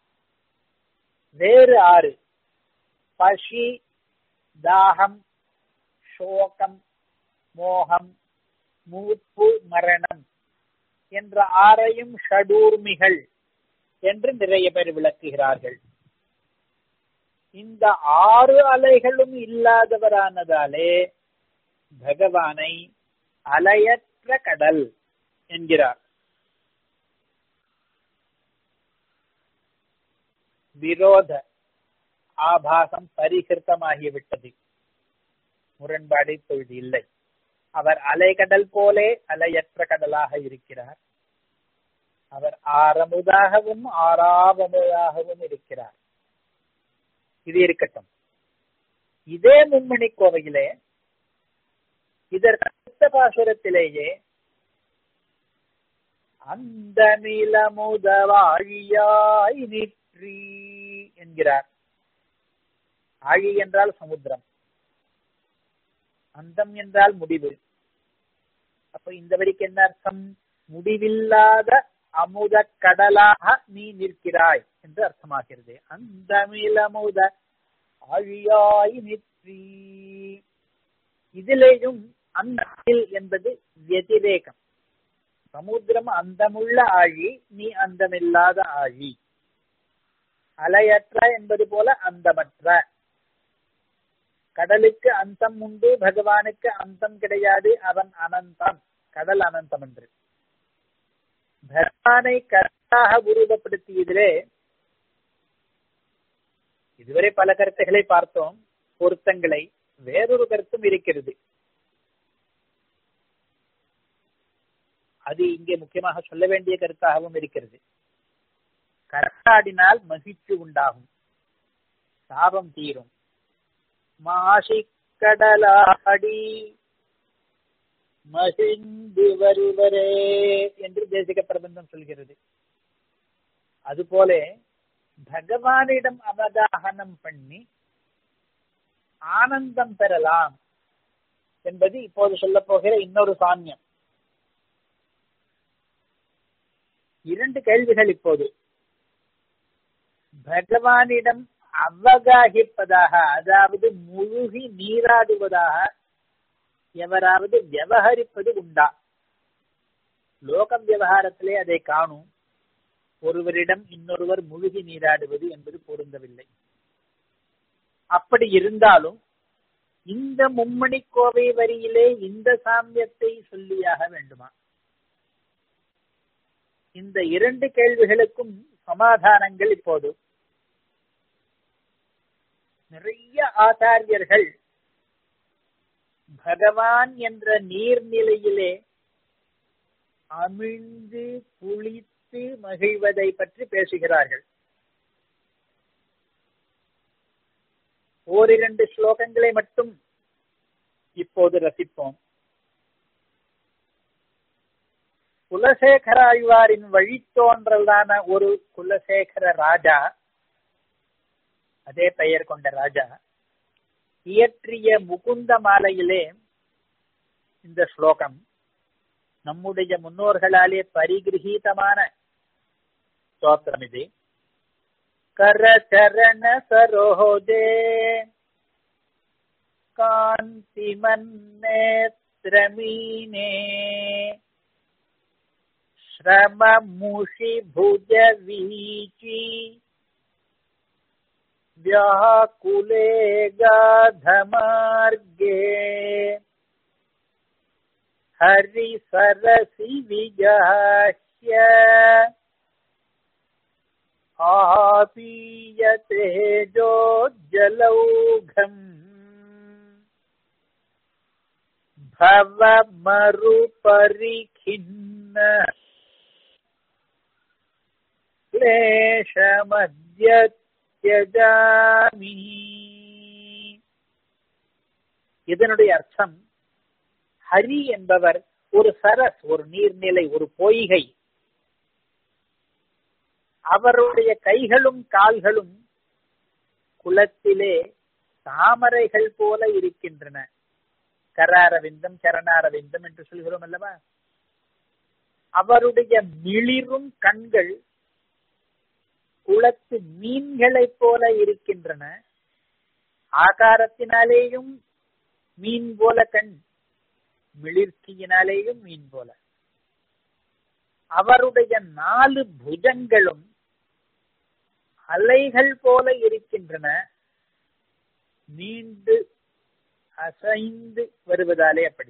வேறு ஆறு பசி தாகம் சோகம் மோகம் மூப்பு மரணம் என்ற ஆறையும் ஷடூர்மிகள் என்று நிறைய பேர் விளக்குகிறார்கள் இந்த ஆறு அலைகளும் இல்லாதவரானதாலே பகவானை அலையற்ற கடல் என்கிறார் விரோத ஆபாசம் பரிகிருத்தமாகிவிட்டது முரண்பாடு இப்பொழுது இல்லை அவர் அலைகடல் போலே அலையற்ற கடலாக இருக்கிறார் அவர் ஆரமுதாகவும் ஆறாவமுதாகவும் இருக்கிறார் இது இருக்கட்டும் இதே மும்மணி கோவையிலே இதற்கு அடுத்த பாசுரத்திலேயே அந்த நிலமுதவாழியாய் நிற்றி என்கிறார் ஆழி என்றால் சமுத்திரம் அந்தம் என்றால் முடிவு அப்ப இந்த வரிக்கு என்ன அர்த்தம் முடிவில்லாத அமுத கடலாக நீ நிற்கிறாய் என்று அர்த்தமாகிறது அந்தமிலமுத ஆழியாய் நிற்றி இதிலேயும் அந்த என்பது வெதிரேகம் சமுத்திரம் அந்தமுள்ள ஆழி நீ அந்தமில்லாத ஆழி அலையற்ற என்பது போல அந்தமற்ற கடலுக்கு அந்தம் உண்டு பகவானுக்கு அந்தம் கிடையாது அவன் அனந்தம் கடல் அனந்தம் என்று பகவானை கருத்தாக உருவப்படுத்தியதிலே இதுவரை பல கருத்துக்களை பார்த்தோம் பொருத்தங்களை வேறொரு கருத்தும் இருக்கிறது அது இங்கே முக்கியமாக சொல்ல வேண்டிய கருத்தாகவும் இருக்கிறது கரத்தாடினால் மகிழ்ச்சி உண்டாகும் சாபம் தீரும் மாசிக்கடலாடி மகிழ்ந்து வருவரே என்று தேசிக பிரபந்தம் சொல்கிறது அதுபோல பகவானிடம் அவதாகனம் பண்ணி ஆனந்தம் பெறலாம் என்பது இப்போது சொல்ல போகிற இன்னொரு சாமியம் இரண்டு கேள்விகள் இப்போது பகவானிடம் அவகாகிப்பதாக அதாவது முழுகி நீராடுவதாக எவராவது விவகரிப்பது உண்டா லோக விவகாரத்திலே அதை காணும் ஒருவரிடம் இன்னொருவர் முழுகி நீராடுவது என்பது பொருந்தவில்லை அப்படி இருந்தாலும் இந்த மும்மணி கோவை வரியிலே இந்த சாமியத்தை சொல்லியாக வேண்டுமா இந்த இரண்டு கேள்விகளுக்கும் சமாதானங்கள் இப்போது நிறைய ஆச்சாரியர்கள் பகவான் என்ற நீர்நிலையிலே அமிழ்ந்து குளித்து மகிழ்வதை பற்றி பேசுகிறார்கள் ஓரிரண்டு ஸ்லோகங்களை மட்டும் இப்போது ரசிப்போம் குலசேகர ஆழ்வாரின் வழித்தோன்றலான ஒரு குலசேகர ராஜா அதே பெயர் கொண்ட ராஜா இயற்றிய முகுந்த மாலையிலே இந்த ஸ்லோகம் நம்முடைய முன்னோர்களாலே பரிகிரகீதமான ஸ்தோத்திரம் இது கரச்சரண சரோஜே காந்தி மன்னேத்ரமீனே श्रममुषि भुज वीची व्याकुले गाधमार्गे हरिसरसि विजाह्य तेजोज्जलौघम् भवमरुपरिखिन्न क्लेशमद्य त्यजामि இதனுடைய அர்த்தம் ஹரி என்பவர் ஒரு சரஸ் ஒரு நீர்நிலை ஒரு பொய்கை அவருடைய கைகளும் கால்களும் குளத்திலே தாமரைகள் போல இருக்கின்றன கராரவிந்தம் சரணாரவிந்தம் என்று சொல்கிறோம் அல்லவா அவருடைய மிளிரும் கண்கள் குளத்து மீன்களைப் போல இருக்கின்றன ஆகாரத்தினாலேயும் மீன் போல கண் மிளிர்ச்சியினாலேயும் மீன் போல அவருடைய நாலு புஜங்களும் அலைகள் போல இருக்கின்றன நீண்டு அசைந்து வருவதாலே அப்படி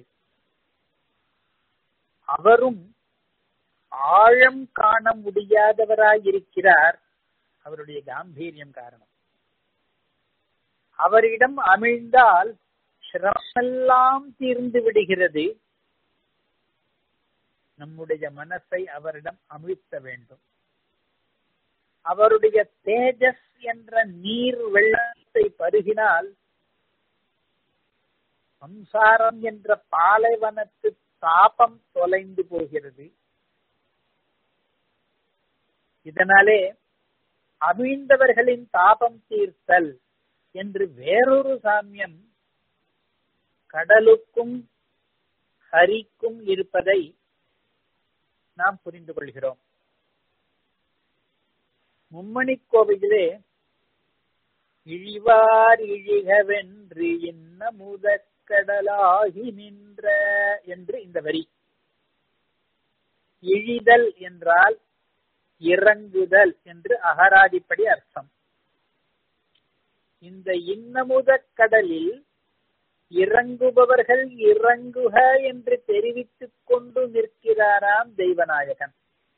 அவரும் ஆழம் காண முடியாதவராயிருக்கிறார் அவருடைய காம்பீரியம் காரணம் அவரிடம் அமிழ்ந்தால் சிரமெல்லாம் தீர்ந்து விடுகிறது நம்முடைய மனசை அவரிடம் அமிழ்த்த வேண்டும் அவருடைய தேஜஸ் என்ற நீர் வெள்ளத்தை பருகினால் சம்சாரம் என்ற பாலைவனத்து தாபம் தொலைந்து போகிறது இதனாலே அமிழ்ந்தவர்களின் தாபம் தீர்த்தல் என்று வேறொரு சாமியம் கடலுக்கும் ஹரிக்கும் இருப்பதை நாம் புரிந்து கொள்கிறோம் மும்மணி கோவிலே இழிவார் இழிகவென்று இன்ன முதக்கடலாகி நின்ற என்று இந்த வரி இழிதல் என்றால் இறங்குதல் என்று அகராதிப்படி அர்த்தம் இந்த இன்னமுத கடலில் இறங்குபவர்கள் இறங்குக என்று தெரிவித்துக் கொண்டு நிற்கிறாராம் தெய்வநாயகன்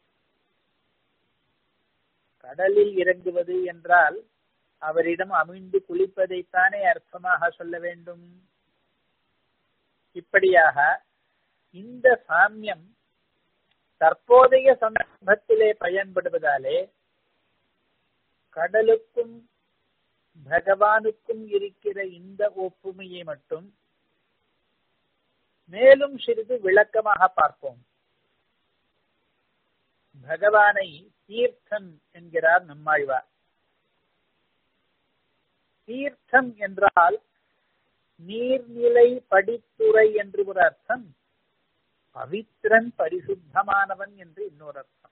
கடலில் இறங்குவது என்றால் அவரிடம் அமிழ்ந்து குளிப்பதைத்தானே அர்த்தமாக சொல்ல வேண்டும் இப்படியாக இந்த சாமியம் தற்போதைய சந்தர்ப்பத்திலே பயன்படுவதாலே கடலுக்கும் பகவானுக்கும் இருக்கிற இந்த ஒப்புமையை மட்டும் மேலும் சிறிது விளக்கமாக பார்ப்போம் பகவானை தீர்த்தம் என்கிறார் நம்மாழ்வார் தீர்த்தம் என்றால் நீர்நிலை படித்துறை என்று ஒரு அர்த்தம் பவித்திரன் பரிசுத்தமானவன் என்று இன்னொரு அர்த்தம்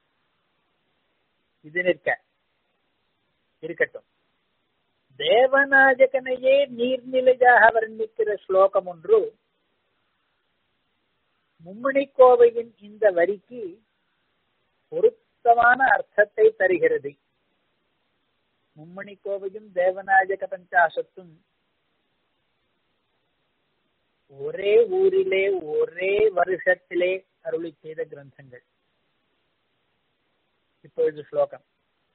இது நிற்க இருக்கட்டும் தேவநாயகனையே நீர்நிலையாக வர்ணிக்கிற ஸ்லோகம் ஒன்று மும்மணி கோவையின் இந்த வரிக்கு பொருத்தமான அர்த்தத்தை தருகிறது மும்மணி கோவையும் தேவநாயக பஞ்சாசத்தும் ஒரே ஊரிலே ஒரே வருஷத்திலே அருளி செய்த கிரந்தங்கள் இப்பொழுது ஸ்லோகம்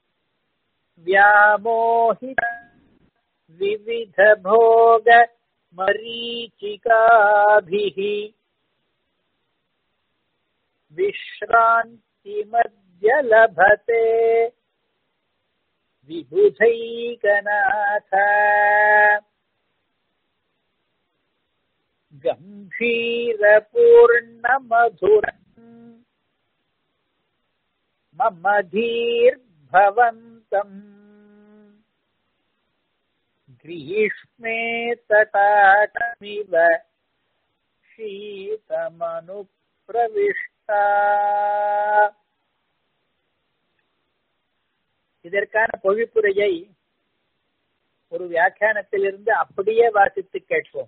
व्यामोहित विविधभोग मरीचिकाभिः विश्रान्तिमद्य लभते विबुधैकनाथ गम्भीरपूर्णमधुरम् मम धीर्भवन्तम् ग्रीष्मे तटाटमिव शीतमनुप्रविष्टा இதற்கான பொழிப்புரையை ஒரு வியாக்கியானத்திலிருந்து அப்படியே வாசித்து கேட்போம்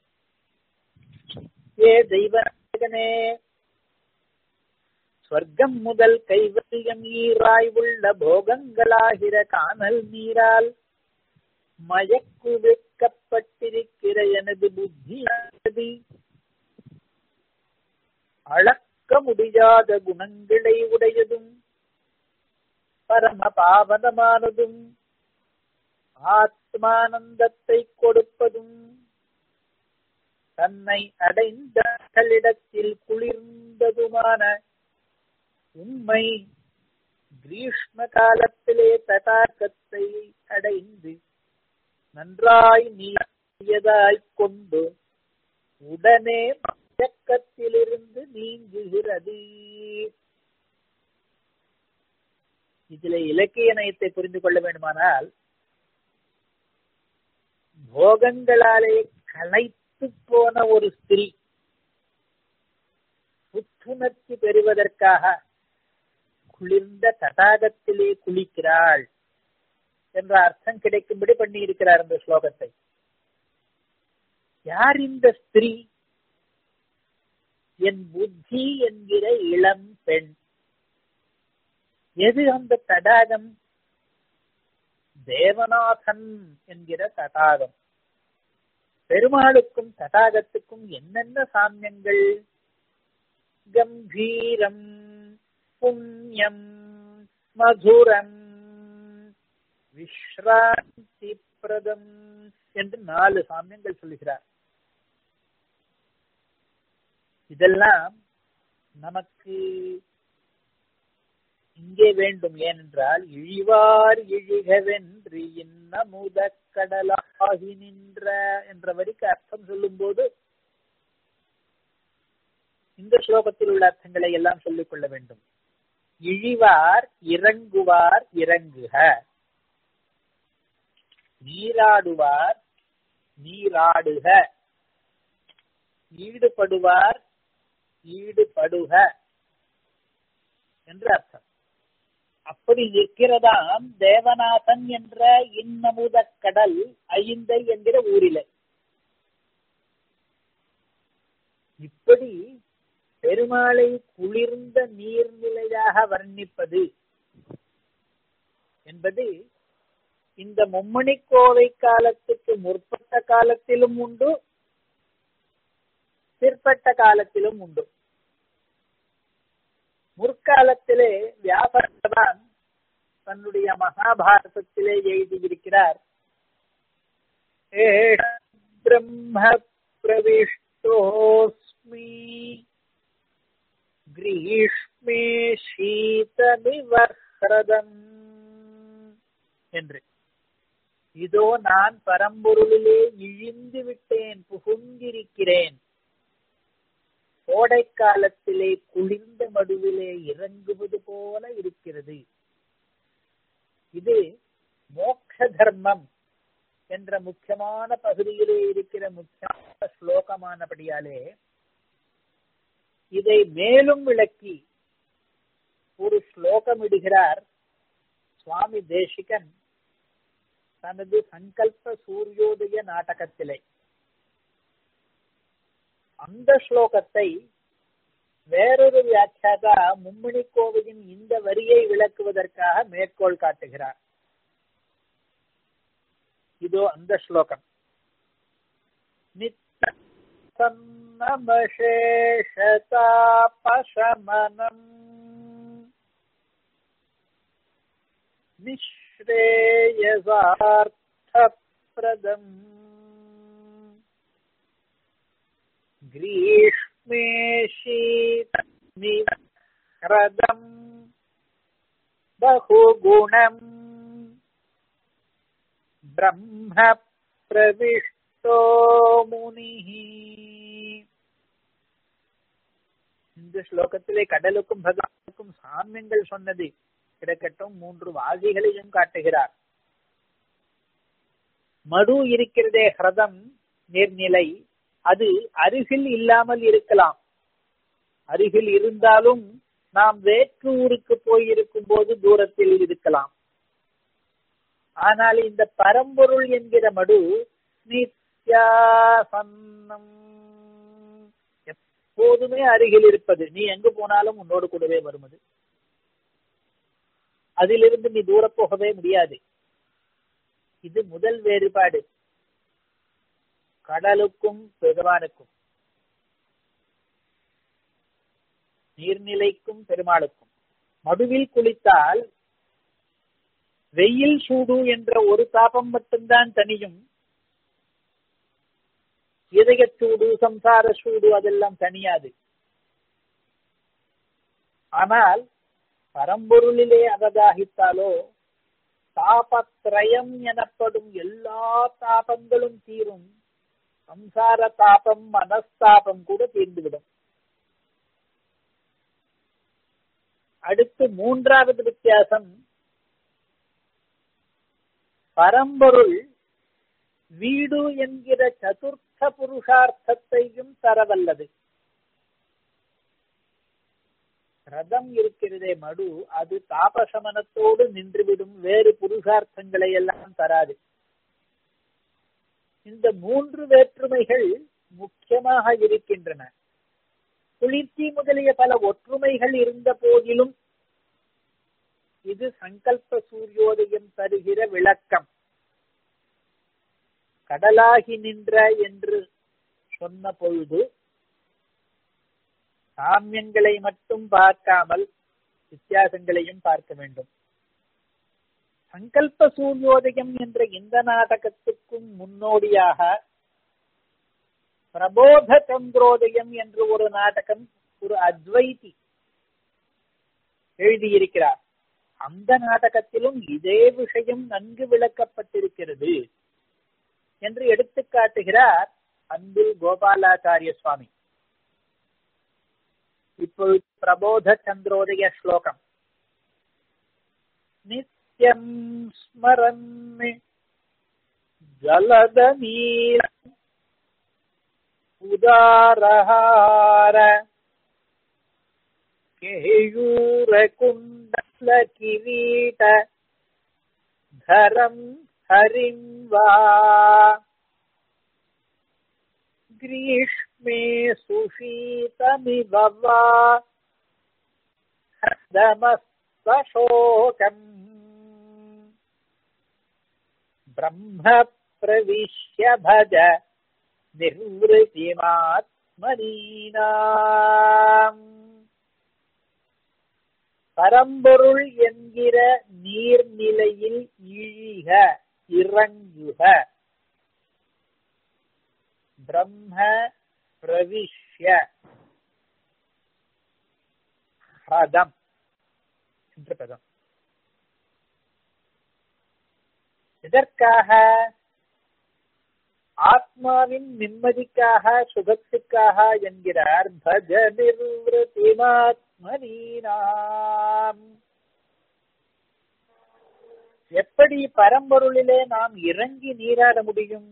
ஏ தெய்வனே சொர்க்கம் முதல் கைவல்யம் ஈராய் உள்ள போகங்களாகிற காணல் நீரால் மயக்கு வைக்கப்பட்டிருக்கிற எனது புத்தியானது அளக்க முடியாத குணங்களை உடையதும் பரம பாவனமானதும் ஆத்மானந்தத்தை கொடுப்பதும் தன்னை அடைந்தகளிடத்தில் குளிர்ந்ததுமான உண்மை கிரீஷ்ம காலத்திலே தடாகத்தை அடைந்து நன்றாய் நீயதாய் கொண்டு உடனே மயக்கத்திலிருந்து நீங்குகிறது இதுல இலக்கிய நயத்தை புரிந்து கொள்ள வேண்டுமானால் போகங்களாலே களைத்து போன ஒரு ஸ்திரீ புத்துணர்ச்சி பெறுவதற்காக குளிர்ந்த தடாகத்திலே குளிக்கிறாள் என்ற அர்த்தம் கிடைக்கும்படி பண்ணி இருக்கிறார் இந்த ஸ்லோகத்தை யார் இந்த ஸ்திரீ என் புத்தி என்கிற இளம் பெண் எது அந்த தடாகம் தேவநாதன் என்கிற தடாகம் பெருமாளுக்கும் தடாகத்துக்கும் என்னென்ன சாமியங்கள் கம்பீரம் புண்ணியம் மதுரம் விஸ்ராந்தி பிரதம் என்று நாலு சாமியங்கள் சொல்லுகிறார் இதெல்லாம் நமக்கு இங்கே வேண்டும் ஏனென்றால் இழிவார் இழிகவென்று இன்னமுத கடலாகி நின்ற என்ற வரிக்கு அர்த்தம் சொல்லும் போது இந்த ஸ்லோகத்தில் உள்ள அர்த்தங்களை எல்லாம் சொல்லிக் கொள்ள வேண்டும் இழிவார் இறங்குவார் இறங்குக நீராடுவார் நீராடுக ஈடுபடுவார் ஈடுபடுக என்று அர்த்தம் அப்படி நிற்கிறதாம் தேவநாதன் என்ற இன்னமுத கடல் ஐந்தை என்கிற ஊரிலே இப்படி பெருமாளை குளிர்ந்த நீர்நிலையாக வர்ணிப்பது என்பது இந்த மும்மணி கோவை காலத்துக்கு முற்பட்ட காலத்திலும் உண்டு பிற்பட்ட காலத்திலும் உண்டு முற்காலத்திலே வியாபாரதான் தன்னுடைய மகாபாரதத்திலே எழுதியிருக்கிறார் பிரம்ம பிரவிஷ்டோஸ்மி கிரீஷ்மே சீதமிவஹ்ரதம் என்று இதோ நான் பரம்பொருளிலே இழிந்து விட்டேன் புகுந்திருக்கிறேன் கோடை காலத்திலே குளிர்ந்த மடுவிலே இறங்குவது போல இருக்கிறது இது மோட்ச தர்மம் என்ற முக்கியமான பகுதியிலே இருக்கிற முக்கியமான ஸ்லோகமானபடியாலே இதை மேலும் விளக்கி ஒரு ஸ்லோகம் இடுகிறார் சுவாமி தேசிகன் தனது சங்கல்ப சூரியோதய நாடகத்திலே அந்த ஸ்லோகத்தை வேறொரு வியாக்கியாதா மும்மணி கோவையின் இந்த வரியை விளக்குவதற்காக மேற்கோள் காட்டுகிறார் இதோ அந்த ஸ்லோகம் நித்தன்னமசேஷதாபசமனம் நிஸ்ரேயசார்த்தப்பிரதம் ग्रीष्मे शीतनिवक्रदम् बहुगुणम् ब्रह्म प्रविष्टो முனிः இந்த ஸ்லோகத்திலே கடலுக்கும் பகவானுக்கும் சாமியங்கள் சொன்னது கிடக்கட்டும் மூன்று வாசிகளையும் காட்டுகிறார் மடு இருக்கிறதே ஹிரதம் நீர்நிலை அது அருகில் இல்லாமல் இருக்கலாம் அருகில் இருந்தாலும் நாம் வேற்று ஊருக்கு போயிருக்கும் போது தூரத்தில் இருக்கலாம் ஆனால் இந்த பரம்பொருள் என்கிற மடு நித்யாசன்னம் எப்போதுமே அருகில் இருப்பது நீ எங்கு போனாலும் உன்னோடு கூடவே வருவது அதிலிருந்து நீ தூர போகவே முடியாது இது முதல் வேறுபாடு கடலுக்கும் பெருமானுக்கும் நீர்நிலைக்கும் பெருமாளுக்கும் மடுவில் குளித்தால் வெயில் சூடு என்ற ஒரு தாபம் மட்டும்தான் தனியும் இதய சூடு சம்சார சூடு அதெல்லாம் தனியாது ஆனால் பரம்பொருளிலே அவதாகித்தாலோ தாபத்ரயம் எனப்படும் எல்லா தாபங்களும் தீரும் சம்சார தாபம் மனஸ்தாபம் கூட தீர்ந்துவிடும் அடுத்து மூன்றாவது வித்தியாசம் பரம்பொருள் வீடு என்கிற சதுர்த்த புருஷார்த்தத்தையும் தரவல்லது ரதம் இருக்கிறதே மடு அது தாபசமனத்தோடு நின்றுவிடும் வேறு புருஷார்த்தங்களை எல்லாம் தராது இந்த மூன்று வேற்றுமைகள் முக்கியமாக இருக்கின்றன குளிர்ச்சி முதலிய பல ஒற்றுமைகள் இருந்த போதிலும் இது சங்கல்ப சூரியோதயம் தருகிற விளக்கம் கடலாகி நின்ற என்று சொன்ன பொழுது சாமியங்களை மட்டும் பார்க்காமல் வித்தியாசங்களையும் பார்க்க வேண்டும் சங்கல்ப சூரியோதயம் என்ற இந்த நாடகத்துக்கும் முன்னோடியாக பிரபோத சந்திரோதயம் என்று ஒரு நாடகம் ஒரு அத்வைதி எழுதியிருக்கிறார் அந்த நாடகத்திலும் இதே விஷயம் நன்கு விளக்கப்பட்டிருக்கிறது என்று எடுத்து காட்டுகிறார் அன்பில் கோபாலாச்சாரிய சுவாமி இப்பொழுது பிரபோத சந்திரோதய ஸ்லோகம் நித்யம் ஸ்மரன் ஜலத நீல உதாரஹார கேயூர குண்டல கிரீட தரம் ஹரிம் வா ग्रीष्मे सुशीतमिव वा हदमस्तशोकम् ब्रह्म प्रविश्य भज நிர்வൃத்திமாத்மனீனாம் பரம்பொருள் என்கிற நீர்நிலையில் இழிக இறங்குக பிரம்ம பிரவிஷ்ய ஹதம் என்ற பதம் இதற்காக ஆத்மாவின் நிம்மதிக்காக சுகத்துக்காக என்கிறார் பஜ நிர்வൃத்திமாத்மனீனாம் எப்படி பரம்பொருளிலே நாம் இறங்கி நீராட முடியும்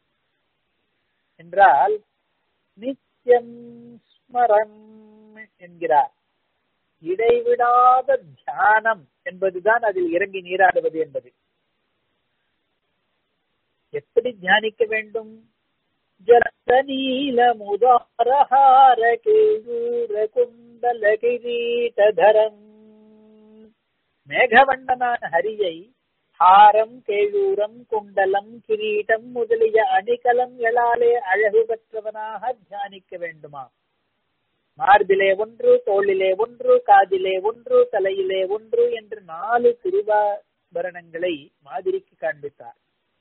என்றால் நித்தியம் ஸ்மரம் என்கிறார் இடைவிடாத தியானம் என்பதுதான் அதில் இறங்கி நீராடுவது என்பது எப்படி தியானிக்க வேண்டும் ஜலநீல முதாரஹார கேயூர குண்டல கிரீடதரம் மேகவண்ணனான ஹரியை ஹாரம் கேயூரம் குண்டலம் கிரீட்டம் முதலிய அணிகலம் எழாலே அழகு பெற்றவனாக தியானிக்க வேண்டுமா மார்பிலே ஒன்று தோளிலே ஒன்று காதிலே ஒன்று தலையிலே ஒன்று என்று நாலு திருவாபரணங்களை மாதிரிக்கு காண்பித்தார்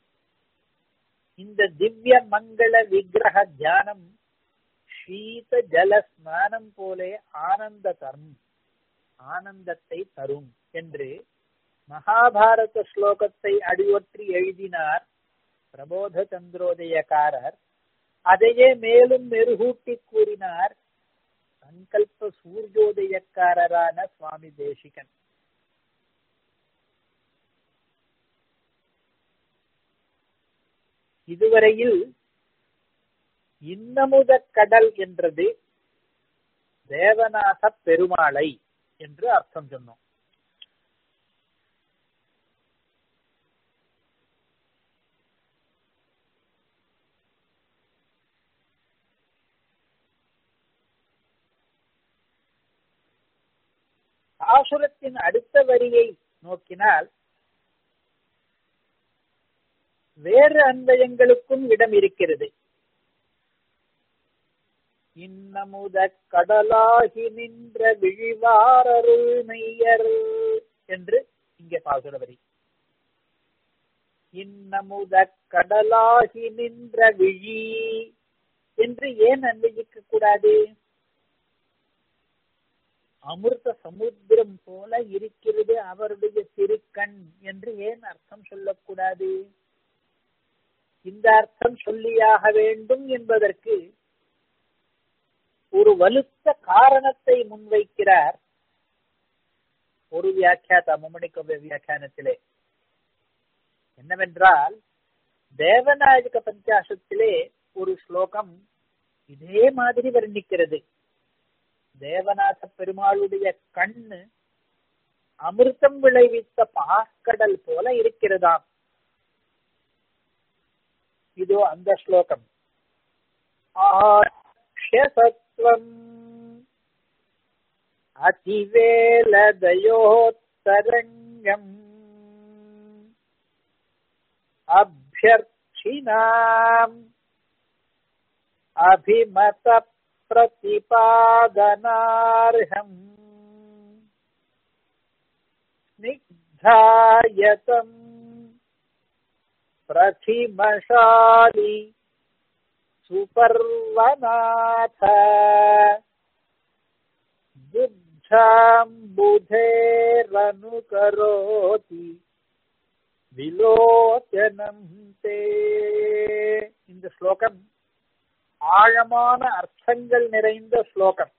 இந்த திவ்ய மங்கள விக்கிரக தியானம் சீத ஜல ஸ்நானம் போலே ஆனந்த தரும் ஆனந்தத்தை தரும் என்று மகாபாரத ஸ்லோகத்தை அடியொற்றி எழுதினார் பிரபோத சந்திரோதயக்காரர் அதையே மேலும் மெருகூட்டி கூறினார் சங்கல்ப சூர்யோதயக்காரரான சுவாமி தேசிகன் இதுவரையில் இன்னமுத கடல் என்றது தேவநாத பெருமாளை என்று அர்த்தம் சொன்னோம் பாசுரத்தின் அடுத்த வரியை நோக்கினால் வேறு அன்பயங்களுக்கும் இடம் இருக்கிறது இன்னமுத கடலாகி நின்ற விழிவாரருள் மெய்யர் என்று இங்கே பாசுர வரி இன்னமுத கடலாகி நின்ற விழி என்று ஏன் அன்வயிக்க கூடாது அமிர்த சமுத்திரம் போல இருக்கிறது அவருடைய திருக்கண் என்று ஏன் அர்த்தம் சொல்லக்கூடாது இந்த அர்த்தம் சொல்லியாக வேண்டும் என்பதற்கு ஒரு வலுத்த காரணத்தை முன்வைக்கிறார் ஒரு வியாக்கியாதா மும்மணிக்கவ்ய வியாக்கியானத்திலே என்னவென்றால் தேவநாயக பஞ்சாசத்திலே ஒரு ஸ்லோகம் இதே மாதிரி வர்ணிக்கிறது தேவநாத பெருமாளுடைய கண்ணு அமிர்தம் விளைவித்த பாக்கடல் போல இருக்கிறதாம் இதோ அந்த ஸ்லோகம் ஆக்ஷசத்வம் அதிவேலதயோத்தரங்கம் அபியர்ச்சினாம் அபிமத प्रतिपादनार्हम् स्निग्धायतम् प्रथिमशालि सुपर्वनाथ बुद्धाम्बुधेरनुकरोति விலோச்சனம் தே இந்த ஸ்லோகம் ஆழமான அர்த்தங்கள் நிறைந்த ஸ்லோகம்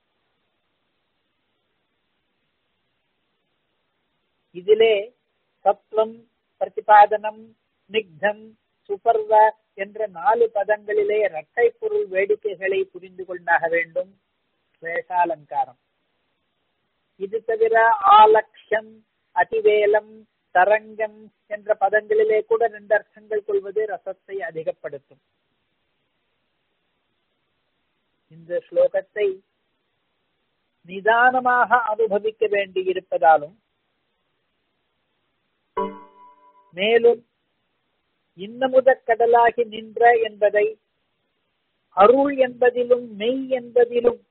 இதிலே சத்வம் பிரதிபாதனம் நிக்தம் சுபர்வ என்ற நாலு பதங்களிலே இரட்டை பொருள் வேடிக்கைகளை புரிந்து கொண்டாக வேண்டும் ஸ்லேஷாலங்காரம் இது தவிர ஆலக்ஷம் அதிவேலம் தரங்கம் என்ற பதங்களிலே கூட ரெண்டு அர்த்தங்கள் கொள்வது ரசத்தை அதிகப்படுத்தும் இந்த ஸ்லோகத்தை நிதானமாக அனுபவிக்க வேண்டி இருப்பதாலும் மேலும் இன்னமுத கடலாகி நின்ற என்பதை அருள் என்பதிலும் மெய் என்பதிலும்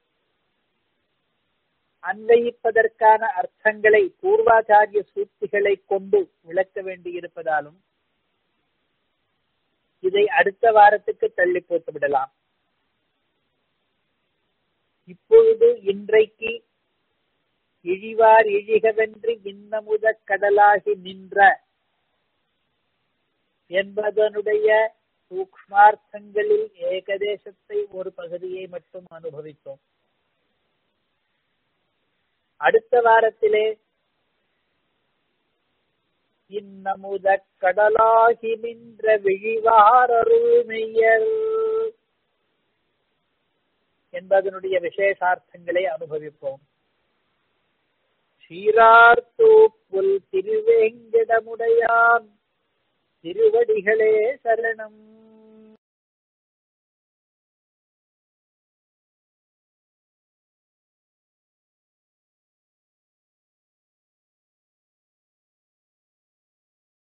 அன்வயிப்பதற்கான அர்த்தங்களை பூர்வாச்சாரிய சூத்திகளை கொண்டு விளக்க வேண்டி இருப்பதாலும் இதை அடுத்த வாரத்துக்கு தள்ளி போட்டு விடலாம் இப்பொழுது இன்றைக்கு இழிவார் இழிகவென்று இன்னமுத கடலாகி நின்ற என்பதனுடைய சூக்மார்த்தங்களில் ஏகதேசத்தை ஒரு பகுதியை மட்டும் அனுபவித்தோம் அடுத்த வாரத்திலே இன்னமுத கடலாகி நின்ற விழிவாரருள் மெய்யர் என்பதனுடைய விசேஷார்த்தங்களை அனுபவிப்போம் சீரார்த்தூப்புல் திருவேங்கடமுடையான் திருவடிகளே சரணம்